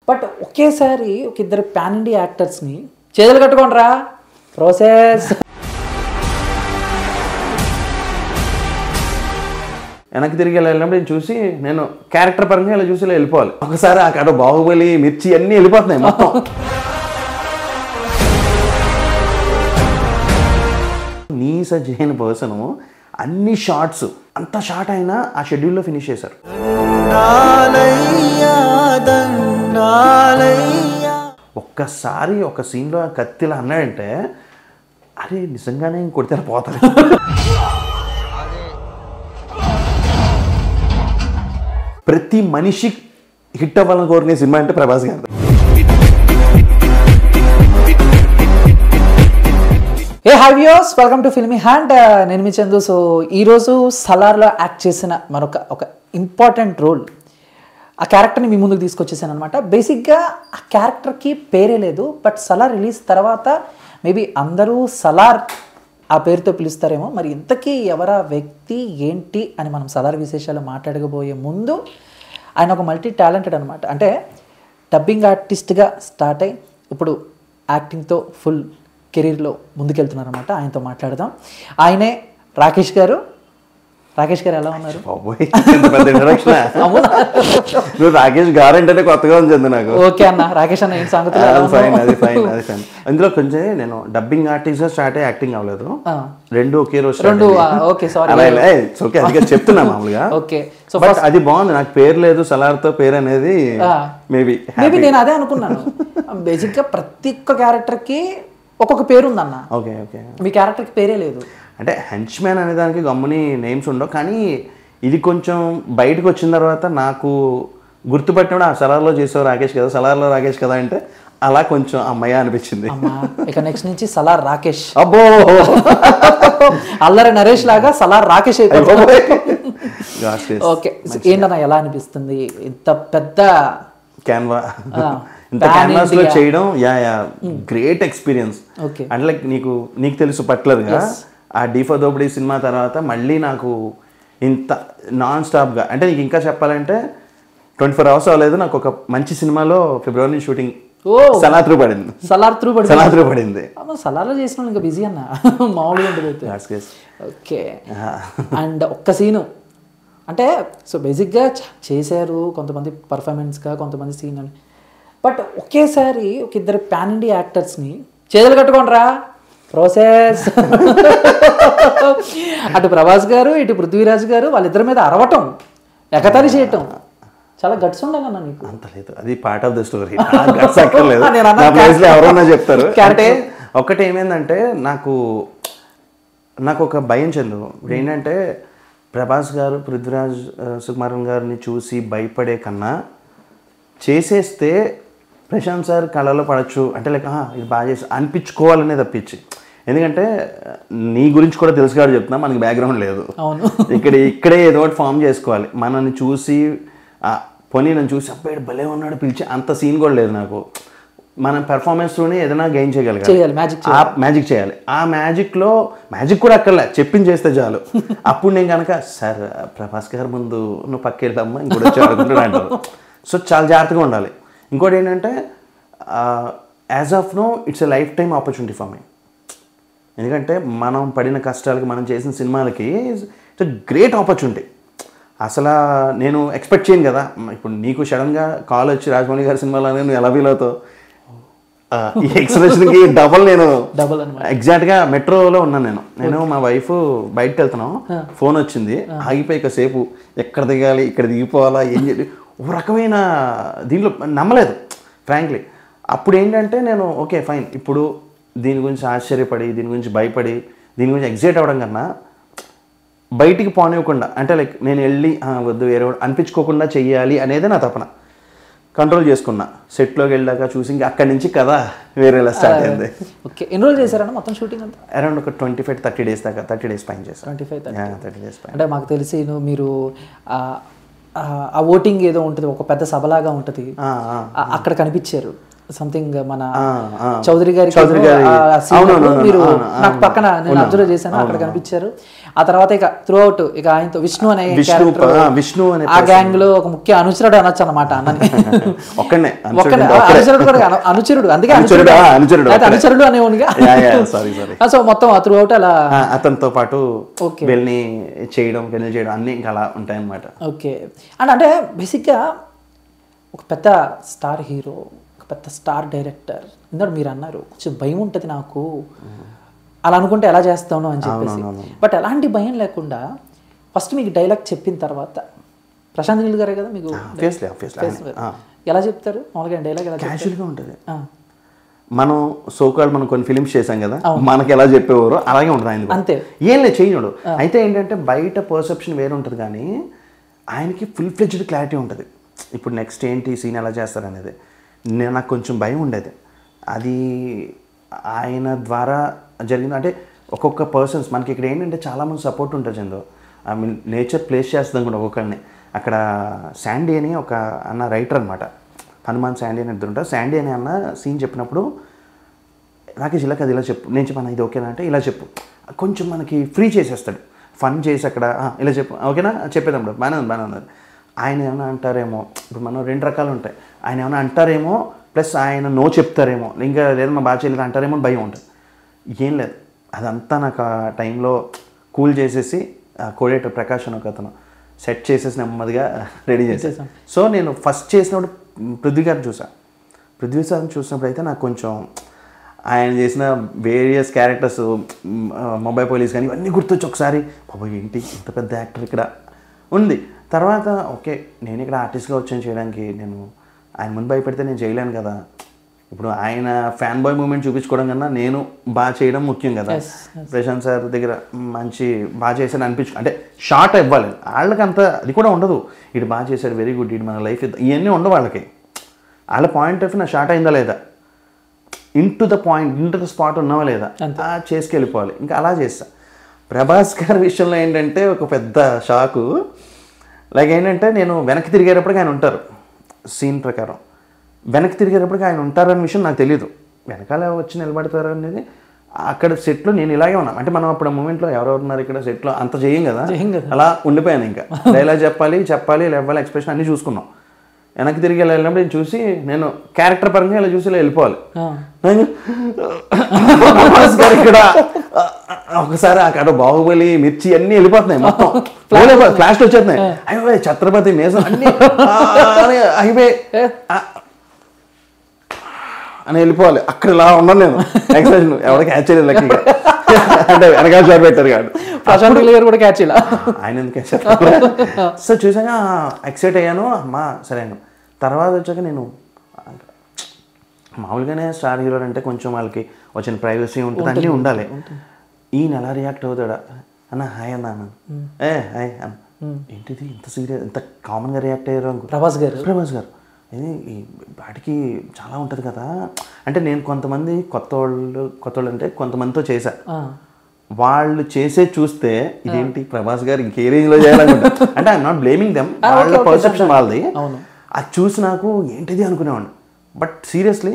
But ఒకేసారి ఒక ఇద్దరు పాన్ ఇండియా యాక్టర్స్ని చేతులు కట్టుకోండిరా ప్రాసెస్ వెనక్కి తిరిగి ఇలా వెళ్ళినప్పుడు నేను చూసి నేను క్యారెక్టర్ పరంగా ఇలా చూసి ఇలా వెళ్ళిపోవాలి ఒకసారి అక్కడ బాహుబలి మిర్చి అన్నీ వెళ్ళిపోతున్నాయి మొత్తం నీ సజ్జైన పర్సన్ అన్ని షార్ట్స్ అంత షార్ట్ అయినా ఆ షెడ్యూల్లో ఫినిష్ చేశారు ఒక్కసారి ఒక సీన్లో కత్తిలా అన్నాడంటే అరే నిజంగానే కొడితే పోతారు ప్రతి మనిషి హిట్ అవ్వాలని కోరుకునే సినిమా అంటే Prabhas garu hey hi views welcome to filmy hand నేను మీ చందు సో ఈరోజు సలార్లో యాక్ట్ చేసిన మరొక ఒక ఇంపార్టెంట్ రోల్ ఆ క్యారెక్టర్ని మీ ముందుకు తీసుకొచ్చేసాను అనమాట బేసిక్గా ఆ క్యారెక్టర్కి పేరే లేదు బట్ సలార్ రిలీజ్ తర్వాత మేబీ అందరూ సలార్ ఆ పేరుతో పిలుస్తారేమో మరి ఇంతకీ ఎవరా వ్యక్తి ఏంటి అని మనం సలార్ విశేషాలు మాట్లాడకపోయే ముందు ఆయన ఒక మల్టీ టాలెంటెడ్ అనమాట అంటే డబ్బింగ్ ఆర్టిస్ట్గా స్టార్ట్ అయ్యి ఇప్పుడు యాక్టింగ్తో ఫుల్ కెరీర్లో ముందుకెళ్తున్నారనమాట ఆయనతో మాట్లాడదాం ఆయనే రాకేష్ గారు రాకేష్ గారు ఎలా ఉన్నారు బాబోయ్ ఇంత పెద్ద introduction ఆ? నువ్వు రాకేష్ గారు అంటేనే కొత్తగా ఉంది నాకు ఓకే అన్న రాకేష్ అన్న ఏం సంగతులు ఎలా అది ఫైన్ ఉన్నావు? అది ఫైన్ అది ఫైన్ అందులో కొంచెం నేను డబ్బింగ్ ఆర్టిస్ట్ గా స్టార్ట్ అయ్యి యాక్టింగ్ అవ్వలేదు ఆ. రెండు ఒకే రోజు start రెండు, అయ్యాయి. ఆ, okay, sorry. అలా ఇలా, ఏ, it's okay, అందుకే చెప్తున్నా మామూలుగా ఓకే సో బట్ అది బాగుంది నాకు పేరు లేదు సలార్తో పేరు అనేది ఆ. మేబీ మేబీ నేను అదే అనుకున్నాను బేసిక్గా ప్రతి ఒక్క క్యారెక్టర్కి ఒక్కొక్క పేరు ఉందన్న ఓకే ఓకే మీ క్యారెక్టర్కి పేరే లేదు అంటే హెంచ్మ్యాన్ అనే దానికి గమ్ముని నేమ్స్ ఉండవు కానీ ఇది కొంచెం బయటకు వచ్చిన తర్వాత నాకు గుర్తుపట్టినప్పుడు ఆ సలార్లో చేసావు రాకేష్ కదా సలార్లో రాకేష్ కదా అంటే అలా కొంచెం అమ్మయ్య అనిపించింది అమ్మా ఇక నెక్స్ట్ నుంచి సలార్ రాకేష్ అబ్బో అల్లరి నరేష్ లాగా సలార్ రాకేష్ అయిపోయింది Gosh, yes. ఓకే ఏంటన్నా ఎలా అనిపిస్తుంది ఇంత పెద్ద క్యాన్వా ఆ, ఇంత pan క్యాన్వాస్ లో India. చేయడం yeah yeah great experience okay అంటే లైక్ నీకు నీకు తెలుసు పర్టికులర్గా ఆ డీఫా దోపిడీ సినిమా తర్వాత మళ్ళీ నాకు ఇంత నాన్ స్టాప్గా అంటే నీకు ఇంకా చెప్పాలంటే ట్వంటీ ఫోర్ అవర్స్ అవ్వలేదు నాకు ఒక మంచి సినిమాలో ఫిబ్రవరి షూటింగ్ ఓ సలాత్రు పడింది సలార్ త్రూ పడి సలాత్రు పడింది అమ్మ సలార్లో చేసిన వాళ్ళు ఇంకా బిజీ అన్న మామూలుగా ఉంటుంది అయితే Yes, yes. ఓకే అండ్ ఒక్క సీను అంటే సో బేసిక్గా చ- చేశారు కొంతమంది పర్ఫార్మెన్స్గా కొంతమంది సీన్ అని బట్ ఒకేసారి ఒక ఇద్దరు పాన్ ఇండియా యాక్టర్స్ని చేతులు కట్టుకోండిరా ప్రాసెస్ అటు ప్రభాస్ గారు ఇటు పృథ్వీరాజ్ గారు వాళ్ళిద్దరి మీద అరవటం ఎగతాళి చేయటం చాలా గట్స్ ఉండాలన్న నీకు అంత లేదు అది పార్ట్ ఆఫ్ ద స్టోరీ అక్కర్లేదు నేను అన్న నా ప్లేస్ లో ఎవరన్నా చెప్తారు Character. అంటే ఒకటి ఏమైందంటే నాకు నాకు ఒక భయం చెందు ఇప్పుడు ఏంటంటే ప్రభాస్ గారు పృథ్వీరాజ్ ఆ, సుకుమారన్ గారిని చూసి భయపడే కన్నా చేసేస్తే ప్రశాంత్ సార్ కళలో పడచ్చు అంటే లైక్ "ఆహా, ఇది బాగా చేసి అనిపించుకోవాలనే తప్పించి ఎందుకంటే ఆ, నీ గురించి కూడా తెలుసు కాబట్టి చెప్తున్నా మనకి బ్యాక్గ్రౌండ్ లేదు అవును ఇక్కడ ఇక్కడే ఏదో ఒకటి ఫామ్ చేసుకోవాలి మనల్ని చూసి ఆ, పోనీ నన్ను చూసి అబ్బాయి భలే ఉన్నాడు పిలిచి అంత సీన్ కూడా లేదు నాకు మనం పెర్ఫార్మెన్స్తోనే ఏదైనా గెయిన్ చేయగలగాలి చేయాలి మ్యాజిక్ ఆ మ్యాజిక్ చేయాలి ఆ మ్యాజిక్లో మ్యాజిక్ కూడా అక్కర్లే చెప్పింది చేస్తే చాలు అప్పుడు నేను కనుక సార్ ప్రభాస్ గారు ముందు నువ్వు పక్క వెళ్తామ్మా ఇంకోటి వచ్చి ఆడుకుంటాడు అంటారు సో చాలా జాగ్రత్తగా ఉండాలి ఇంకోటి ఏంటంటే as of now it's a lifetime opportunity for me ఎందుకంటే మనం పడిన కష్టాలకి మనం చేసిన సినిమాలకి ఇట్స్ గ్రేట్ ఆపర్చునిటీ అసలు నేను ఎక్స్పెక్ట్ చేయను కదా ఇప్పుడు నీకు సడన్గా కాల్ వచ్చి రాజమౌళి గారి సినిమాలోనే నువ్వు ఎలా ఫీల్ అవుతావు ఆ, ఈ ఎక్స్ప్రెషన్కి డబల్ నేను డబుల్ అనమాట ఎగ్జాక్ట్గా మెట్రోలో ఉన్నాను నేను నేను మా వైఫ్ బయటకు వెళ్తున్నాం ఫోన్ వచ్చింది ఆగిపోయి కాసేపు ఎక్కడ దిగాలి ఇక్కడ దిగిపోవాలా ఏం చేయాలి ఒక రకమైన దీంట్లో నమ్మలేదు ఫ్రాంక్లీ అప్పుడు ఏంటంటే నేను ఓకే ఫైన్ ఇప్పుడు దీని గురించి ఆశ్చర్యపడి దీని గురించి భయపడి దీని గురించి ఎగ్జైట్ అవ్వడం కన్నా బయటికి పోనివ్వకుండా అంటే లైక్ నేను వెళ్ళి "ఆ, వద్దు వేరే వాడు" అనిపించుకోకుండా చెయ్యాలి అనేది నా తపన కంట్రోల్ చేసుకున్నా సెట్లోకి వెళ్ళాక చూసి ఇంకా అక్కడి నుంచి కదా వేరేలా స్టార్ట్ అయింది ఓకే ఎన్ని రోజులు చేశారన్న మొత్తం షూటింగ్ అంతా అరౌండ్ ఒక ట్వంటీ ఫైవ్ థర్టీ డేస్ దాకా థర్టీ డేస్ పైన చేస్తాను ట్వంటీ ఫైవ్ థర్టీ డేస్ పైన అంటే మాకు తెలిసి నువ్వు మీరు ఆ- ఆ- ఆ ఓటింగ్ ఏదో ఉంటుంది ఒక పెద్ద సభలాగా ఉంటుంది ఆ, ఆ. ఆ- అక్కడ కనిపించారు సంథింగ్ మన ఆ, ఆ. చౌదరి గారి చౌదరి గారి- అవునవును, మీరు అవును, నాకు అవును. పక్కన నేను అబ్జర్వ్ చేశాను అక్కడ కనిపించారు ఆ తర్వాత ఇక త్రూ అవుట్ ఇక ఆయనతో విష్ణు అనే విష్ణు character, ఆ, విష్ణు అనే ఆ గ్యాంగ్ లో ఒక ముఖ్య అనుచరుడు అనొచ్చు అనమాట అన్నని ఒక్కనే ఒక్కనే ఆ, అనుచరుడు కూడా కాదు, అనుచరుడు అందుకే అనుచరుడా? అనుచరుడు అనుచరుడు, అయితే ఒక్కడే. అనుచరుడు అనేవాడిగా సారీ సారీ సో మొత్తం త్రూ అవుట్ అలా అతనితో పాటు Okay. వెళ్ళి చేయడం వెళ్ళి చేయడం అన్ని ఇంకా అలా ఉంటాయి అన్నమాట ఓకే అండ్ అంటే బేసిక్గా ఒక పెద్ద స్టార్ హీరో ఒక పెద్ద స్టార్ డైరెక్టర్ ఇందాక మీరు అన్నారు కొంచెం భయం ఉంటుంది నాకు అలా అనుకుంటే ఎలా చేస్తాను అని చెప్పేసి బట్ ఎలాంటి భయం లేకుండా ఫస్ట్ మీకు డైలాగ్ చెప్పిన తర్వాత ప్రశాంత్ నీల్ గారే కదా మీకు ఆబ్వియస్లీ ఆబ్వియస్లీ ఎలా చెప్తారు మామూలుగా డైలాగ్ ఎలా చెప్తారు క్యాజువల్గా ఉంటుంది ఆ, మనం సోకాల్ మనం కొన్ని ఫిలిమ్స్ చేసాం కదా మనకి ఎలా చెప్పేవారో అలాగే ఉంటుంది ఆయన అంతే. ఏం లేదు చేయడు అయితే ఏంటంటే బయట పర్సెప్షన్ వేరే ఉంటుంది కానీ ఆయనకి ఫుల్ ఫ్లెడ్జ్డ్ క్లారిటీ ఉంటుంది ఇప్పుడు నెక్స్ట్ ఏంటి సీన్ ఎలా చేస్తారు అనేది నేను నాకు కొంచెం భయం ఉండేది అది ఆయన ద్వారా జరిగింది అంటే ఒక్కొక్క పర్సన్స్ మనకి ఇక్కడ ఏంటంటే చాలామంది సపోర్ట్ ఉంటుంది Chandu I mean nature place చేస్తుంది కూడా ఒక్కొక్కరిని అక్కడ శాండీ అని ఒక అన్న రైటర్ అనమాట హనుమాన్ శాండీ అని ఇద్దరు ఉంటారు శాండీ అని అన్న సీన్ చెప్పినప్పుడు రాకేష్ ఇలా కదా ఇలా చెప్పు నేను చెప్పాను ఇది ఓకేనా అంటే ఇలా చెప్పు కొంచెం మనకి ఫ్రీ చేసేస్తాడు ఫన్ చేసి అక్కడ "ఆ, ఇలా చెప్పు ఓకేనా చెప్పేదాం బాగానే ఉంది బాగానే ఉంది ఆయన ఏమైనా అంటారేమో ఇప్పుడు మనం రెండు రకాలు ఉంటాయి ఆయన ఏమైనా అంటారేమో ప్లస్ ఆయన నో చెప్తారేమో ఇంకా లేదమ్మా బాగా చేయలేదు అంటారేమో అని భయం ఉంటుంది ఏం లేదు అదంతా నాకు ఆ టైంలో కూల్ చేసేసి కోడేటర్ ప్రకాష్ అని ఒక అతను సెట్ చేసేసి నెమ్మదిగా రెడీ చేసేసాను సో నేను ఫస్ట్ చేసినప్పుడు పృథ్వీ గారిని చూసా పృథ్వీ సార్ని చూసినప్పుడు అయితే నాకు కొంచెం ఆయన చేసిన వేరియస్ క్యారెక్టర్స్ మొబైల్ పోలీస్ కానీ ఇవన్నీ గుర్తొచ్చి ఒకసారి బాబోయ్ ఏంటి ఇంత పెద్ద యాక్టర్ ఇక్కడ ఉంది తర్వాత ఓకే నేను ఇక్కడ ఆర్టిస్ట్గా వచ్చాను చేయడానికి నేను ఆయన ముందు భయపెడితే నేను చేయలేను కదా ఇప్పుడు ఆయన ఫ్యాన్ బాయ్ మూమెంట్ చూపించుకోవడం కన్నా నేను బాగా చేయడం ముఖ్యం కదా Yes, ప్రశాంత్ సార్ దగ్గర మంచి బాగా చేశాను అనిపించు అంటే షార్ట్ ఇవ్వాలి వాళ్ళకి అంత అది కూడా ఉండదు ఇటు బాగా చేశాడు వెరీ గుడ్ ఇటు మన లైఫ్ ఇవన్నీ ఉండవు వాళ్ళకి వాళ్ళ పాయింట్ ఆఫ్ నా షార్ట్ అయిందా లేదా into the point into the spot ఉన్నావా లేదా ఆ చేసుకెళ్ళిపోవాలి ఇంకా అలా చేస్తా ప్రభాస్ గారి విషయంలో ఏంటంటే ఒక పెద్ద షాకు లైక్ ఏంటంటే నేను వెనక్కి తిరిగేటప్పటికి ఆయన ఉంటారు సీన్ ప్రకారం వెనక్కి తిరిగేటప్పటికి ఆయన ఉంటారనే విషయం నాకు తెలియదు వెనకాల వచ్చి నిలబడతారు అనేది అక్కడ సెట్లో నేను ఇలాగే ఉన్నాను అంటే మనం అప్పుడు మూమెంట్లో ఎవరెవరు ఉన్నారు ఇక్కడ సెట్లో అంత చేయం కదా చేయం కదా. అలా ఉండిపోయాను ఇంకా డైలాగ్ చెప్పాలి చెప్పాలి లేవాలి ఎక్స్ప్రెషన్ అన్నీ చూసుకున్నాం వెనక్కి తిరిగి ఇలా వెళ్ళినప్పుడు నేను చూసి నేను క్యారెక్టర్ పరంగా ఇలా చూసి ఇలా వెళ్ళిపోవాలి ఆ, నేను ప్రభాస్ గారు ఇక్కడ ఒకసారి అక్కడ బాహుబలి మిర్చి అన్ని వెళ్ళిపోతున్నాయి మొత్తం ఫ్లాష్ వచ్చేస్తున్నాయి అయిపోయి ఛత్రపతి మేసం అన్ని ఆ, అని అయిపోయి ఆ, అని వెళ్ళిపోవాలి అక్కడ ఇలా ఉన్నాను నేను ఎక్స్ప్రెషన్ ఎవరు క్యాచ్ చేయలేదు లక్కీగా అంటే వెనకాల షాట్ పెట్టారు కాదు ప్రశాంత్ నీల్ గారు కూడా క్యాచ్ ఇలా ఆయన ఎందుకు సో చూసాక ఎక్సైట్ అయ్యాను అమ్మా సరే అను తర్వాత వచ్చాక నేను మామూలుగానే స్టార్ హీరో అంటే కొంచెం వాళ్ళకి వచ్చిన ప్రైవసీ ఉంటుంది అన్నీ ఉండాలి ఈయన ఎలా రియాక్ట్ అవుతాడా అన్న హాయ్ అన్న అన్న ఏ హాయ్ అన్న ఏంటిది ఇంత సీరియస్ ఇంత కామన్గా రియాక్ట్ అయ్యారు అనుకో ప్రభాస్ గారు ప్రభాస్ గారు ఇది ఈ వాటికి చాలా ఉంటుంది కదా అంటే నేను కొంతమంది కొత్త వాళ్ళు కొత్త వాళ్ళు అంటే కొంతమందితో చేశా ఆ, వాళ్ళు చేసే చూస్తే ఇదేంటి ప్రభాస్ గారు ఇంకే రేంజ్ లో చేయాలనుకుంటా అంటే ఐఎమ్ నాట్ బ్లేమింగ్ దెమ్ వాళ్ళ పర్సెప్షన్ వాళ్ళది అవును. అది చూసి నాకు ఏంటిది అనుకునేవాడిని బట్ సీరియస్లీ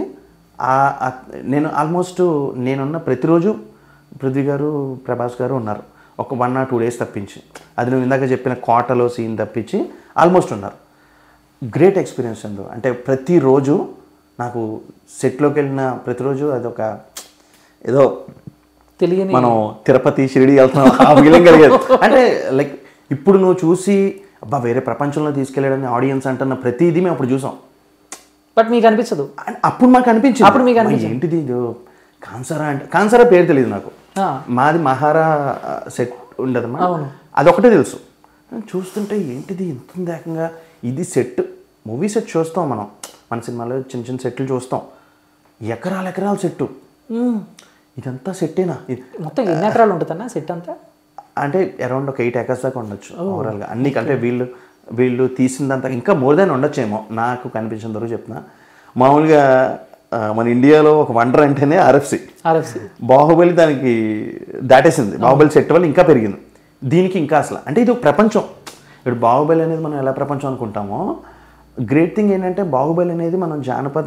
నేను ఆల్మోస్ట్ నేనున్న ప్రతిరోజు పృథ్వీ గారు ప్రభాస్ గారు ఉన్నారు ఒక వన్ ఆర్ టూ డేస్ తప్పించి అది నువ్వు ఇందాక చెప్పిన కోటలో సీన్ తప్పించి ఆల్మోస్ట్ ఉన్నారు గ్రేట్ ఎక్స్పీరియన్స్ అందు అంటే ప్రతిరోజు నాకు సెట్లోకి వెళ్ళిన ప్రతిరోజు అదొక ఏదో తెలియని మనం తిరుపతి షిరిడి వెళ్తున్నాం ఆ ఫీలింగ్ కలిగేది అంటే లైక్ ఇప్పుడు నువ్వు చూసి అబ్బా వేరే ప్రపంచంలో తీసుకెళ్ళాడని ఆడియన్స్ అంటున్న ప్రతిదీ మేము అప్పుడు చూసాం బట్ మీకు అనిపించదు అండ్ అప్పుడు మాకు అనిపించింది అప్పుడు మీకు అమ్మా, ఏంటిది ఇది కాన్సరా అంటే కాన్సరా పేరు తెలియదు నాకు ఆ, మాది మహారా సెట్ ఉండదమ్మా అవును. అదొకటే తెలుసు చూస్తుంటే ఏంటిది ఇంత ఉంది ఏకంగా ఇది సెట్ మూవీ సెట్ చూస్తాం మనం మన సినిమాలో చిన్న చిన్న సెట్లు చూస్తాం ఎకరాల ఎకరాల సెట్టు మ్మ్. ఇదంతా సెట్టేనా ఇది- మొత్తం ఎన్ని ఎకరాలు ఉంటుందన్న సెట్ అంతా అంటే అరౌండ్ ఒక ఎయిట్ ఎకర్స్ దాకా ఉండొచ్చు ఓవరాల్గా అన్ని అంటే వీళ్ళు వీళ్ళు తీసిందంతా ఇంకా మోర్ దాన్ ఉండొచ్చేమో నాకు కనిపించిన వరకు చెప్తున్నా మామూలుగా ఆ, మన ఇండియాలో ఒక వండర్ అంటేనే ఆర్ఎఫ్సి ఆర్ఎఫ్సి బాహుబలి దానికి దాటేసింది బాహుబలి సెట్ వల్ల ఇంకా పెరిగింది దీనికి ఇంకా అసలు అంటే ఇది ఒక ప్రపంచం ఇప్పుడు బాహుబలి అనేది మనం ఎలా ప్రపంచం అనుకుంటామో గ్రేట్ థింగ్ ఏంటంటే బాహుబలి అనేది మనం జానపద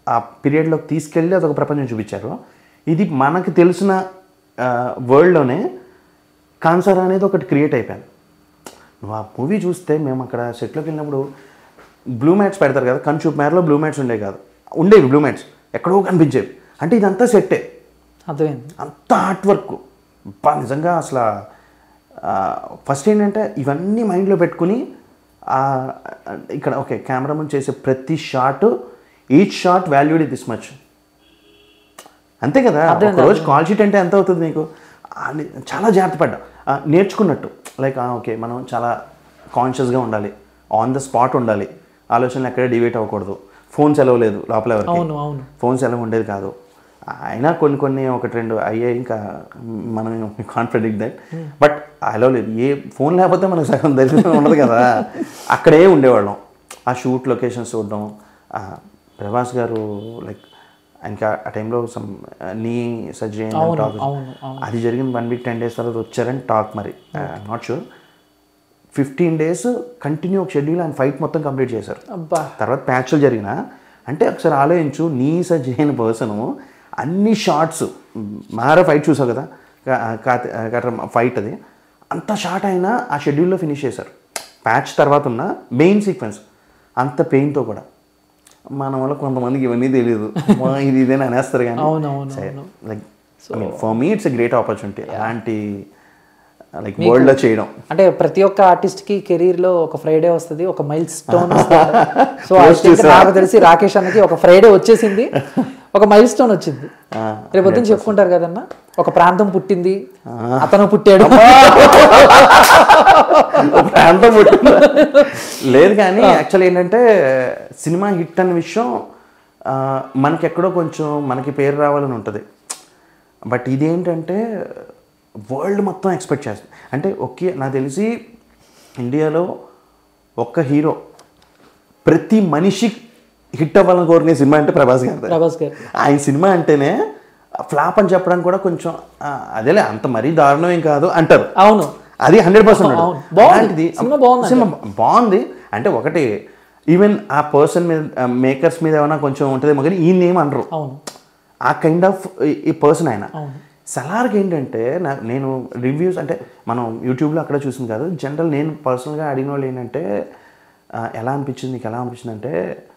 ఆ పీరియడ్లోకి తీసుకెళ్ళి అదొక ప్రపంచం చూపించారు ఇది మనకు తెలిసిన వరల్డ్లోనే కాన్సర్ అనేది ఒకటి క్రియేట్ అయిపోయింది నువ్వు ఆ మూవీ చూస్తే మేము అక్కడ సెట్లోకి వెళ్ళినప్పుడు బ్లూ మ్యాట్స్ పెడతారు కదా కంచు మేరలో బ్లూ మ్యాట్స్ ఉండేవి కాదు ఉండేవి బ్లూ మ్యాట్స్ ఎక్కడో కనిపించేవి అంటే ఇదంతా సెట్టే అర్థమైంది అంత ఆర్ట్ వర్క్ బా నిజంగా అసలు ఫస్ట్ ఏంటంటే ఇవన్నీ మైండ్లో పెట్టుకుని ఆ, ఇక్కడ ఓకే కెమెరామన్ చేసే ప్రతి shot each shot valued this much అంతే కదా ఒక రోజు కాల్ షీట్ అంటే ఎంత అవుతుంది నీకు ఆ, ని- చాలా జాగ్రత్త పడ్డా ఆ, నేర్చుకున్నట్టు లైక్ ఓకే మనం చాలా కాన్షియస్గా ఉండాలి ఆన్ ద స్పాట్ ఉండాలి ఆలోచనలు ఎక్కడ డివేట్ అవ్వకూడదు ఫోన్ సెలవు లేదు లోపల ఎవరికి అవును అవును ఫోన్ సెలవు ఉండేది కాదు అయినా కొన్ని కొన్ని ఒకటి రెండు అయ్యాయి ఇంకా మనం కాన్ఫిడెంట్ దట్ బట్ అలో లేదు ఏ ఫోన్ లేకపోతే మనకు సగం దర్శనం ఉండదు కదా అక్కడే ఉండేవాళ్ళం ఆ షూట్ లొకేషన్స్ చూడడం ఆ, ప్రభాస్ గారు లైక్ ఇంకా ఆ టైంలో సమ్ నీ సర్జరీ అవును టాక్ అవును అవును అది జరిగిన వన్ వీక్ టెన్ డేస్ తర్వాత వచ్చారని టాక్ మరి not sure fifteen days continue ఒక షెడ్యూల్ ఆయన ఫైట్ మొత్తం కంప్లీట్ చేశారు అబ్బా తర్వాత ప్యాచ్లు జరిగిన అంటే ఒకసారి ఆలోచించు నీ సజ్ అయిన పర్సను అన్ని షార్ట్స్ మహారా ఫైట్ చూసావు కదా ఫైట్ అది అంత షార్ట్ అయినా ఆ షెడ్యూల్లో ఫినిష్ చేశారు ప్యాచ్ తర్వాత ఉన్న మెయిన్ సీక్వెన్స్ అంత పెయిన్తో కూడా మన వల్ల కొంతమందికి ఇవన్నీ తెలియదు "అమ్మా, ఇది ఇదేనా అనేస్తారు కానీ అవును అవును అవును like for me it's great opportunity అలాంటి లైక్ వరల్డ్లో చేయడం అంటే ప్రతి ఒక్క ఆర్టిస్ట్ కి కెరీర్ లో ఒక ఫ్రైడే వస్తుంది ఒక మైల్ స్టోన్ సో నాకు తెలిసి రాకేష్ అన్నకి ఒక ఫ్రైడే వచ్చేసింది ఒక మైల్ స్టోన్ వచ్చింది రేపు పొద్దున్న చెప్పుకుంటారు కదన్న ఒక ప్రాంతం పుట్టింది అతను పుట్టాడు ప్రాంతం పుట్టిందా? లేదు కానీ యాక్చువల్ ఏంటంటే సినిమా హిట్ అనే విషయం ఆ, మనకి ఎక్కడో కొంచెం మనకి పేరు రావాలని ఉంటుంది బట్ ఇదేంటంటే వరల్డ్ మొత్తం ఎక్స్పెక్ట్ చేస్తుంది అంటే ఒకే నాకు తెలిసి ఇండియాలో ఒక్క హీరో ప్రతి మనిషి హిట్ అవ్వాలని కోరుకునే సినిమా అంటే ప్రభాస్ గారు ప్రభాస్ గారు ఆయన సినిమా అంటేనే ఫ్లాప్ అని చెప్పడానికి కూడా కొంచెం ఆ, అదేలే అంత మరీ దారుణం ఏం కాదు అంటారు అవును అది హండ్రెడ్ పర్సెంట్ అవును. బాగుంది. సినిమా బాగుంది సినిమా బాగుంది అంటే ఒకటి ఈవెన్ ఆ పర్సన్ మీద మేకర్స్ మీద ఏమైనా కొంచెం ఉంటుందేమో కానీ ఈయన ఏం అనరు అవును ఆ కైండ్ ఆఫ్ ఈ పర్సన్ ఆయన అవును. సలార్కి ఏంటంటే నా నేను రివ్యూస్ అంటే మనం యూట్యూబ్లో అక్కడ చూసింది కాదు జనరల్ నేను పర్సనల్గా అడిగిన వాళ్ళు ఏంటంటే ఆ, ఎలా అనిపించింది నీకు ఎలా అనిపించింది అంటే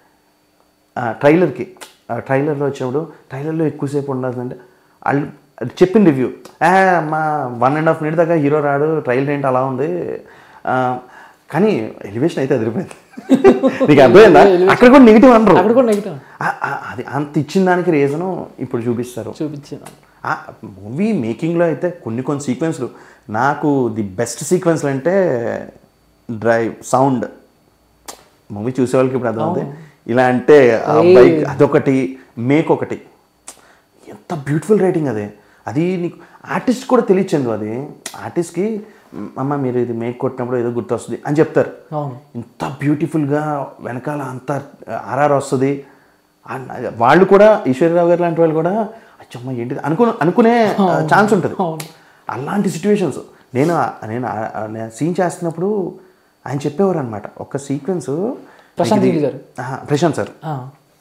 ట్రైలర్కి ట్రైలర్లో వచ్చినప్పుడు ట్రైలర్లో ఎక్కువసేపు ఉండదంటే వాళ్ళు అది చెప్పిన రివ్యూ మా వన్ అండ్ హాఫ్ మినిట్ దాకా హీరో రాడు ట్రైలర్ ఏంటి అలా ఉంది ఆ, కానీ ఎలివేషన్ అయితే అదిరిపోయింది నీకు అర్థమైందా అక్కడ కూడా నెగిటివ్ అనరు అక్కడ కూడా నెగిటివ్ ఆ- ఆ- అది అంత ఇచ్చిన దానికి రీజను ఇప్పుడు చూపిస్తారు చూపించాను ఆ మూవీ మేకింగ్లో అయితే కొన్ని కొన్ని సీక్వెన్స్లు నాకు ది బెస్ట్ సీక్వెన్స్లు అంటే డ్రైవ్ సౌండ్ మూవీ చూసే వాళ్ళకి ఇప్పుడు అర్థం ఉంది ఇలా అంటే ఆ బైక్ అదొకటి మేక్ ఒకటి ఎంత బ్యూటిఫుల్ రైటింగ్ అదే అది నీకు ఆర్టిస్ట్ కూడా తెలియచందు అది ఆర్టిస్ట్కి అమ్మ మీరు ఇది మేక్ కొట్టినప్పుడు ఏదో గుర్తొస్తుంది అని చెప్తారు అవును ఇంత బ్యూటిఫుల్గా వెనకాల అంత ఆర్ఆర్ వస్తుంది అన్- వాళ్ళు కూడా ఈశ్వర్యరావు గారు లాంటి వాళ్ళు కూడా అచ్చమ్మ ఏంటిది అనుకు అనుకునే ఛాన్స్ ఉంటుంది అలాంటి సిచ్యువేషన్స్ నేను ఆ- నేను ఆ- ఆ- నేను సీన్ చేస్తున్నప్పుడు ఆయన చెప్పేవారు అనమాట ఒక సీక్వెన్స్ ప్రశాంత్ నీల్ గారు ప్రశాంత్ సార్ ఆ,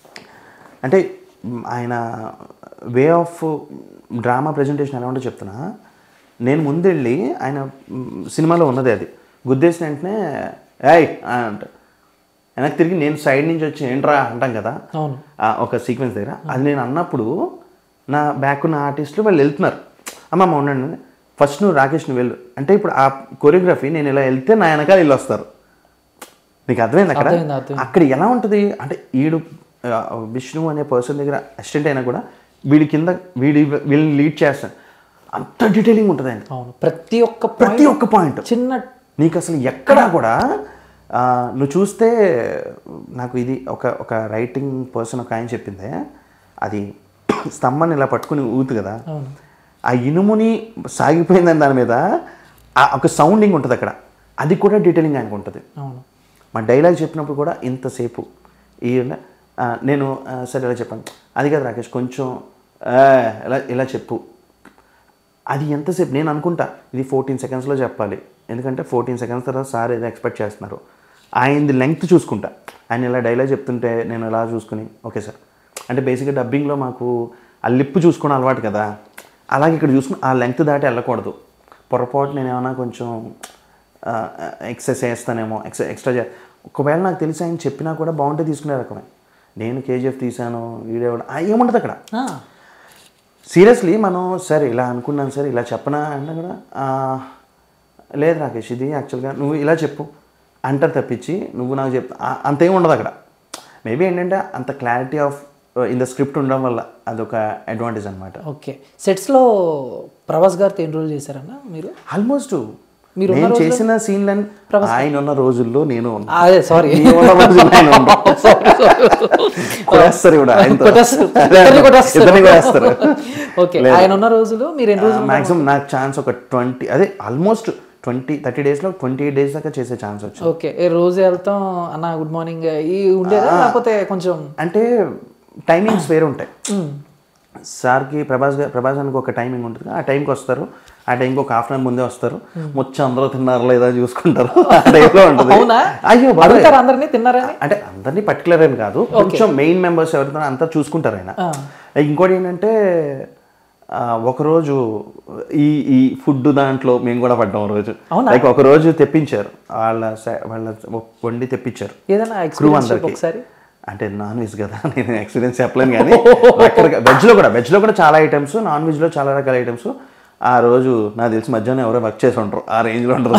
అంటే మ్, ఆయన వే ఆఫ్ డ్రామా ప్రజెంటేషన్ ఎలా ఉంటో చెప్తున్నా నేను ముందెళ్ళి ఆయన మ్, సినిమాలో ఉన్నది అది గుద్దేసిన వెంటనే ఏయ్ అంట వెనక్కి తిరిగి నేను సైడ్ నుంచి వచ్చి ఏంట్రా అంటాం కదా అవును ఆ ఒక సీక్వెన్స్ దగ్గర అది నేను అన్నప్పుడు నా బ్యాక్ ఉన్న ఆర్టిస్టులు వాళ్ళు వెళ్తున్నారు అమ్మమ్మ ఉండండి ఫస్ట్ నువ్వు రాకేష్ నువ్వు వెళ్ళు అంటే ఇప్పుడు ఆ కొరియోగ్రఫీ నేను ఇలా వెళ్తే నా వెనకాల వీళ్ళు వస్తారు నీకు అర్థమైంది అక్కడ అర్థమైంది, అర్థమైంది. అక్కడ ఎలా ఉంటుంది అంటే ఈడు ఆ, విష్ణు అనే పర్సన్ దగ్గర అసిస్టెంట్ అయినా కూడా వీడి కింద వీడి వీళ్ళని లీడ్ చేస్తాను అంత డీటెయిలింగ్ ఉంటుంది ఆయన అవును ప్రతి ఒక్క ప్రతి point ఒక్క పాయింట్ చిన్న నీకు అసలు ఎక్కడా కూడా ఆ, నువ్వు చూస్తే నాకు ఇది ఒక ఒక రైటింగ్ పర్సన్ ఒక ఆయన చెప్పిందే అది స్తంభాన్ని ఇలా పట్టుకుని ఊతు కదా అవును ఆ ఇనుముని సాగిపోయిందని దాని మీద ఆ ఒక సౌండింగ్ ఉంటుంది అక్కడ అది కూడా డీటెయిలింగ్ ఆయనకు ఉంటుంది అవును మా డైలాగ్ చెప్పినప్పుడు కూడా ఇంతసేపు ఈ ఆ, నేను ఆ, సరే ఇలా చెప్పాను అది కాదు రాకేష్ కొంచెం ఆ, ఇలా ఇలా చెప్పు అది ఎంతసేపు నేను అనుకుంటా ఇది ఫోర్టీన్ సెకండ్స్లో చెప్పాలి ఎందుకంటే ఫోర్టీన్ సెకండ్స్ తర్వాత సార్ ఏదో ఎక్స్పెక్ట్ చేస్తున్నారు ఆయనది లెంగ్త్ చూసుకుంటా ఆయన ఇలా డైలాగ్ చెప్తుంటే నేను ఇలా చూసుకుని ఓకే సార్ అంటే బేసిక్గా డబ్బింగ్లో మాకు ఆ లిప్ చూసుకోవడం అలవాటు కదా అలాగే ఇక్కడ చూసుకుని ఆ లెంగ్త్ దాటి వెళ్ళకూడదు పొరపాటు నేను ఏమైనా కొంచెం ఎక్సర్సైజ్ చేస్తానేమో ఎక్స్ ఎక్స్ట్రా చే ఒకవేళ నాకు తెలిసి ఆయన చెప్పినా కూడా బాగుంటే తీసుకునే రకమే నేను కేజీఎఫ్ తీసాను వీడియో ఏముండదు అక్కడ ఆ, సీరియస్లీ మనం సరే ఇలా అనుకున్నాను సరే ఇలా చెప్పనా అంటే కూడా "ఆ, లేదు రాకేష్ ఇది యాక్చువల్గా నువ్వు ఇలా చెప్పు అంటారు తప్పించి నువ్వు నాకు చెప్ ఆ- అంతేం ఉండదు అక్కడ మేబీ ఏంటంటే అంత clarity of in the script ఉండడం వల్ల అదొక అడ్వాంటేజ్ అనమాట ఓకే సెట్స్లో ప్రభాస్ గారితో ఎన్ని రోజులు చేశారన్న మీరు ఆల్మోస్ట్ మీరు ఉన్న నేను చేసిన సీన్లని ఆయన ఉన్న రోజుల్లో నేను ఉన్నా. అదే సారీ నేను ఉన్న రోజుల్లో ఆయన ఉన్నా. కొట్టేస్తారు కూడా ఆయనతో. కొట్టేస్తారు. అదే, ఇద్దరిని కొట్టేస్తారు. ఇద్దరిని కొట్టేస్తారు. ఓకే ఆయన ఉన్న రోజులు మీరు ఎన్ని రోజులు మాక్సిమం నాకు ఛాన్స్ ఒక ట్వంటీ అదే ఆల్మోస్ట్ ట్వంటీ థర్టీ డేస్లో ట్వంటీ ఎయిట్ డేస్ దాకా చేసే ఛాన్స్ వచ్చింది ఓకే ఏ రోజు వెళ్తాం అన్న గుడ్ మార్నింగ్ ఈ ఉండేదా లేకపోతే కొంచెం అంటే టైమింగ్స్ వేరే ఉంటాయి సార్కి ప్రభాస్ గారు ప్రభాస్ అని ఒక టైమింగ్ ఉంటుంది ఆ టైంకి వస్తారు ఆ టైంకి ఒక హాఫ్ అన్ అవర్ ముందే వస్తారు మొత్తం అందరూ తిన్నారు లేదా చూసుకుంటారు ఆ టైంలో ఉంటుంది అవునా అయ్యో బాబాయ్. అడుగుతారు అందరినీ తిన్నారని అంటే అందరినీ పర్టికులర్ అని కాదు కొంచెం మెయిన్ మెంబర్స్ ఎవరితో అంతా చూసుకుంటారు ఆయన ఇంకోటి ఏంటంటే ఆ, ఒకరోజు ఈ ఈ ఫుడ్ దాంట్లో మేము కూడా పడ్డాం ఒక రోజు అవునా? లైక్ ఒక రోజు తెప్పించారు వాళ్ళ సై- వాళ్ళ వండి తెప్పించారు ఏదైనా క్రూ ఎక్స్పీరియన్స్ అందరికి ఒకసారి అంటే నాన్ వెజ్ కదా నేను ఎక్స్పీరియన్స్ చెప్పలేను కానీ రకరకాల వెజ్లో కూడా వెజ్లో కూడా చాలా ఐటమ్స్ నాన్ వెజ్లో చాలా రకాల ఐటమ్స్ ఆ రోజు నాకు తెలిసి మధ్యాహ్నం ఎవరో వర్క్ చేసి ఉంటారు ఆ రేంజ్లో ఉంటారు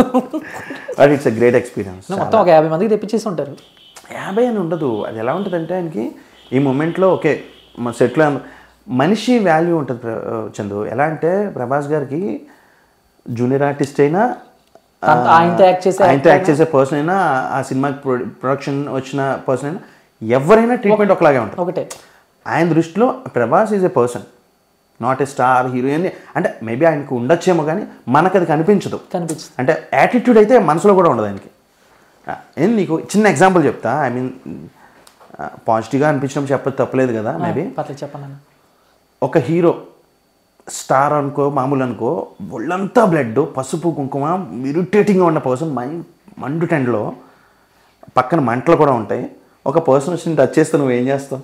but it's a great experience మొత్తం ఒక యాభై మందికి తెప్పించేసి ఉంటారు యాభై అని ఉండదు అది ఎలా ఉంటుందంటే ఆయనకి ఈ మూమెంట్లో ఓకే మన సెట్లో మనిషి వాల్యూ ఉంటుంది ప్ర- చందు ఎలా అంటే ప్రభాస్ గారికి జూనియర్ ఆర్టిస్ట్ అయినా ఆ, తన- ఆయనతో యాక్ట్ చేసే ఆయనతో యాక్ట్ చేసే పర్సన్ అయినా ఆ సినిమాకి ప్రొడక్షన్ వచ్చిన పర్సన్ అయినా ఎవరైనా ట్రీట్మెంట్ ఒకలాగే ఉంటుంది ఒకటే ఆయన దృష్టిలో Prabhas is a person not a star heroine అంటే మేబీ ఆయనకు ఉండొచ్చేమో కానీ మనకు అది కనిపించదు కనిపించింది అంటే యాటిట్యూడ్ అయితే మనసులో కూడా ఉండదు ఆయనకి ఆ, ఏం నీకు చిన్న ఎగ్జాంపుల్ చెప్తా ఐ మీన్ పాజిటివ్గా అనిపించడం చెప్పదు తప్పలేదు కదా మేబీ పర్లేదు చెప్పండి ఒక హీరో స్టార్ అనుకో మామూలు అనుకో ఒళ్ళంతా బ్లడ్ పసుపు కుంకుమ ఇరిటేటింగ్గా ఉన్న పర్సన్ మై మండు టెండ్లో పక్కన మంటలు కూడా ఉంటాయి ఒక పర్సన్ వచ్చి టచ్ చేస్తే నువ్వు ఏం చేస్తావు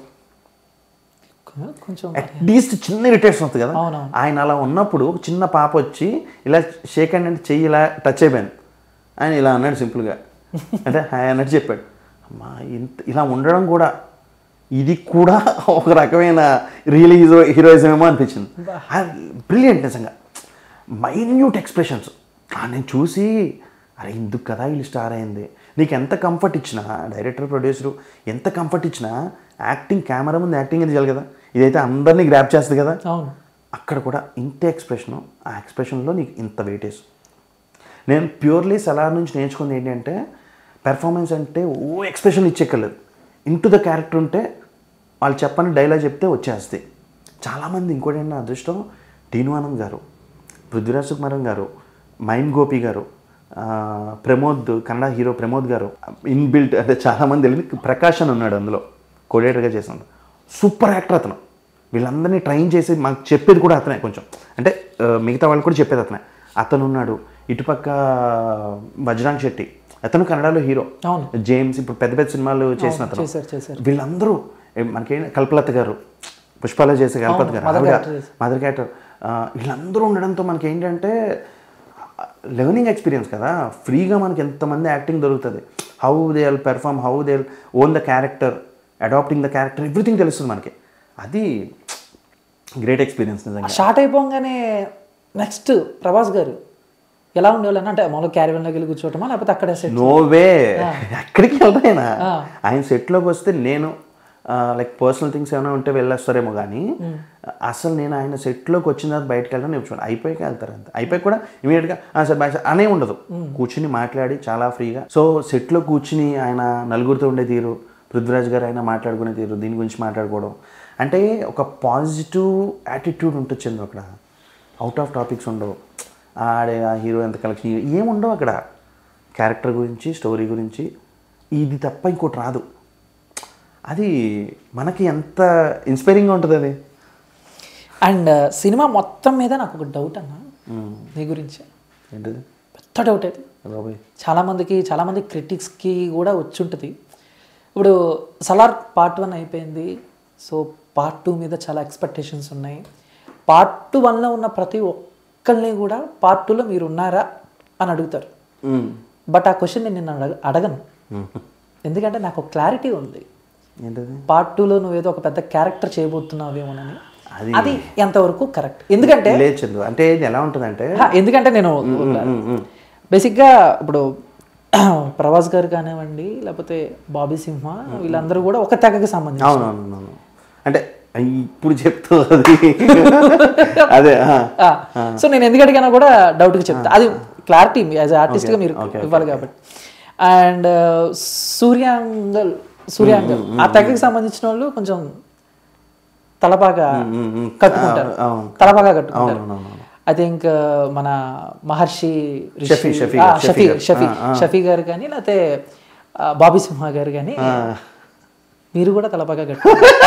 కొంచెం అట్లీస్ట్ చిన్న ఇరిటేషన్ వస్తుంది కదా అవునవును. ఆయన అలా ఉన్నప్పుడు ఒక చిన్న పాప వచ్చి ఇలా షేక్ హ్యాండ్ అంటే చెయ్యి ఇలా టచ్ అయిపోయాను ఆయన ఇలా అన్నాడు సింపుల్గా అంటే హాయ్ అన్నట్టు చెప్పాడు అమ్మా ఇంత ఇలా ఉండడం కూడా ఇది కూడా ఒక రకమైన రియల్ హీరో హీరోయిజం ఏమో అనిపించింది బ్రిలియంట్ నిజంగా మైన్యూట్ ఎక్స్ప్రెషన్స్ నేను చూసి అరే ఇందుకు కదా వీళ్ళు స్టార్ అయింది నీకు ఎంత కంఫర్ట్ ఇచ్చినా డైరెక్టర్ ప్రొడ్యూసరు ఎంత కంఫర్ట్ ఇచ్చినా యాక్టింగ్ కెమెరా ముందు యాక్టింగ్ అది చేయాలి కదా ఇదైతే అందరినీ గ్రాప్ చేస్తుంది కదా అవును అక్కడ కూడా ఇంత ఎక్స్ప్రెషను ఆ ఎక్స్ప్రెషన్లో నీకు ఇంత వెయిటేజ్ నేను ప్యూర్లీ సలార్ నుంచి నేర్చుకుంది ఏంటంటే పెర్ఫార్మెన్స్ అంటే ఓ ఎక్స్ప్రెషన్ ఇచ్చేక్కర్లేదు ఇంటూ ద క్యారెక్టర్ ఉంటే వాళ్ళు చెప్పని డైలాగ్ చెప్తే వచ్చేస్తాయి చాలామంది ఇంకోటి ఏంటి నా అదృష్టం టీను ఆనంద్ గారు పృథ్వీరాజ్ సుకుమారన్ గారు మైమ్ గోపి గారు ఆ, ప్రమోద్ కన్నడ హీరో ప్రమోద్ గారు ఇన్బిల్ట్ అంటే చాలామంది తెలియదు ప్రకాష్ అని ఉన్నాడు అందులో కోడేటర్గా చేసాడు సూపర్ యాక్టర్ అతను వీళ్ళందరినీ ట్రైన్ చేసి మాకు చెప్పేది కూడా అతనే కొంచెం అంటే ఆ, మిగతా వాళ్ళు కూడా చెప్పేది అతనే అతను ఉన్నాడు ఇటుపక్క వజ్రాంగ్ శెట్టి అతను కన్నడలో హీరో అవును. జేమ్స్ ఇప్పుడు పెద్ద పెద్ద సినిమాలు చేసిన అతను చేశారు చేశారు వీళ్ళందరూ ఏ, మనకి కల్పలత గారు పుష్పాలో చేసే కల్పలత గారు mother ఆవిడ character చేశారు. మదర్ క్యారెక్టర్ వీళ్ళందరూ ఉండడంతో మనకి ఏంటంటే లెర్నింగ్ ఎక్స్పీరియన్స్ కదా ఫ్రీగా మనకి ఎంతమంది యాక్టింగ్ దొరుకుతుంది how they will perform how they own the character adapting the character everything తెలుస్తుంది మనకి అది గ్రేట్ ఎక్స్పీరియన్స్ నిజంగా షార్ట్ అయిపోగానే నెక్స్ట్ ప్రభాస్ గారు ఎలా ఉండేవాళ్ళని అంటే మామూలుగా క్యారీవన్లోకి వెళ్ళి కూర్చోవటమా లేకపోతే అక్కడే సెట్ నోవే ఎక్కడికి వెళ్తాయినా ఆయన సెట్లోకి వస్తే నేను లైక్ పర్సనల్ థింగ్స్ ఏమైనా ఉంటే వెళ్ళొస్తారేమో కానీ అసలు నేను ఆయన సెట్లోకి వచ్చిన తర్వాత బయటకు వెళ్ళడం నేర్చుకోండి అయిపోయాక వెళ్తారు అంతే అయిపోయి కూడా ఇమీడియట్గా సార్ బాయ్ సార్ అనే ఉండదు కూర్చుని మాట్లాడి చాలా ఫ్రీగా సో సెట్లో కూర్చుని ఆయన నలుగురితో ఉండే తీరు పృథ్వీరాజ్ గారు ఆయన మాట్లాడుకునే తీరు దీని గురించి మాట్లాడుకోవడం అంటే ఒక పాజిటివ్ యాటిట్యూడ్ ఉంటుంది చంద్రు అక్కడ అవుట్ ఆఫ్ టాపిక్స్ ఉండవు ఆడే ఆ హీరో ఎంత కలెక్షన్ ఏముండవు అక్కడ క్యారెక్టర్ గురించి స్టోరీ గురించి ఇది తప్ప ఇంకోటి రాదు అది మనకి ఎంత ఇన్స్పైరింగ్గా ఉంటుంది అది అండ్ సినిమా మొత్తం మీద నాకు ఒక డౌట్ అన్న నీ గురించి ఏంటిది పెద్ద డౌట్ అది బాబాయ్ చాలామందికి చాలామంది క్రిటిక్స్కి కూడా వచ్చి ఉంటుంది ఇప్పుడు సలార్ పార్ట్ వన్ అయిపోయింది సో పార్ట్ టూ మీద చాలా ఎక్స్పెక్టేషన్స్ ఉన్నాయి పార్ట్ టూ వన్లో ఉన్న ప్రతి ఒక్కరిని కూడా పార్ట్ టూలో మీరు ఉన్నారా అని అడుగుతారు మ్మ్. బట్ ఆ క్వశ్చన్ నేను నిన్ను అడగ అడగను ఎందుకంటే నాకు ఒక క్లారిటీ ఉంది ఏంటది పార్ట్ టూలో నువ్వేదో ఒక పెద్ద క్యారెక్టర్ చేయబోతున్నావేమోనని అది- అది ఎంతవరకు కరెక్ట్ ఎందుకంటే లేదు చందు అంటే ఇది ఎలా ఉంటుందంటే హా, ఎందుకంటే నేను బేసిక్గా ఇప్పుడు ప్రభాస్ గారు కానివ్వండి లేకపోతే బాబీ సింహ వీళ్ళందరూ కూడా ఒక తెగకి సంబంధించి అవునవునవును అంటే ఇప్పుడు చెప్తూ అది అదే ఆ. సో నేను ఎందుకు అడిగానో కూడా డౌట్గా చెప్తా అది క్లారిటీ యాజ్ ఆర్టిస్ట్గా మీరు ఇవ్వాలి కాబట్టి అండ్ సూర్యాంగల్ సూర్యాంగల్ ఆ తెగకి సంబంధించిన వాళ్ళు కొంచెం తలపాగా కట్టుకుంటారు అవును. తలపాగా కట్టుకుంటారు అవునవును. ఐ థింక్ మన మహర్షి రిషి- షఫీ, షఫీ ఆ, గారు, షఫీ షఫీ షఫీ షఫీ గారు కానీ లేకపోతే ఆ, బాబీ సింహ గారు కానీ మీరు కూడా తలపాగా కట్టు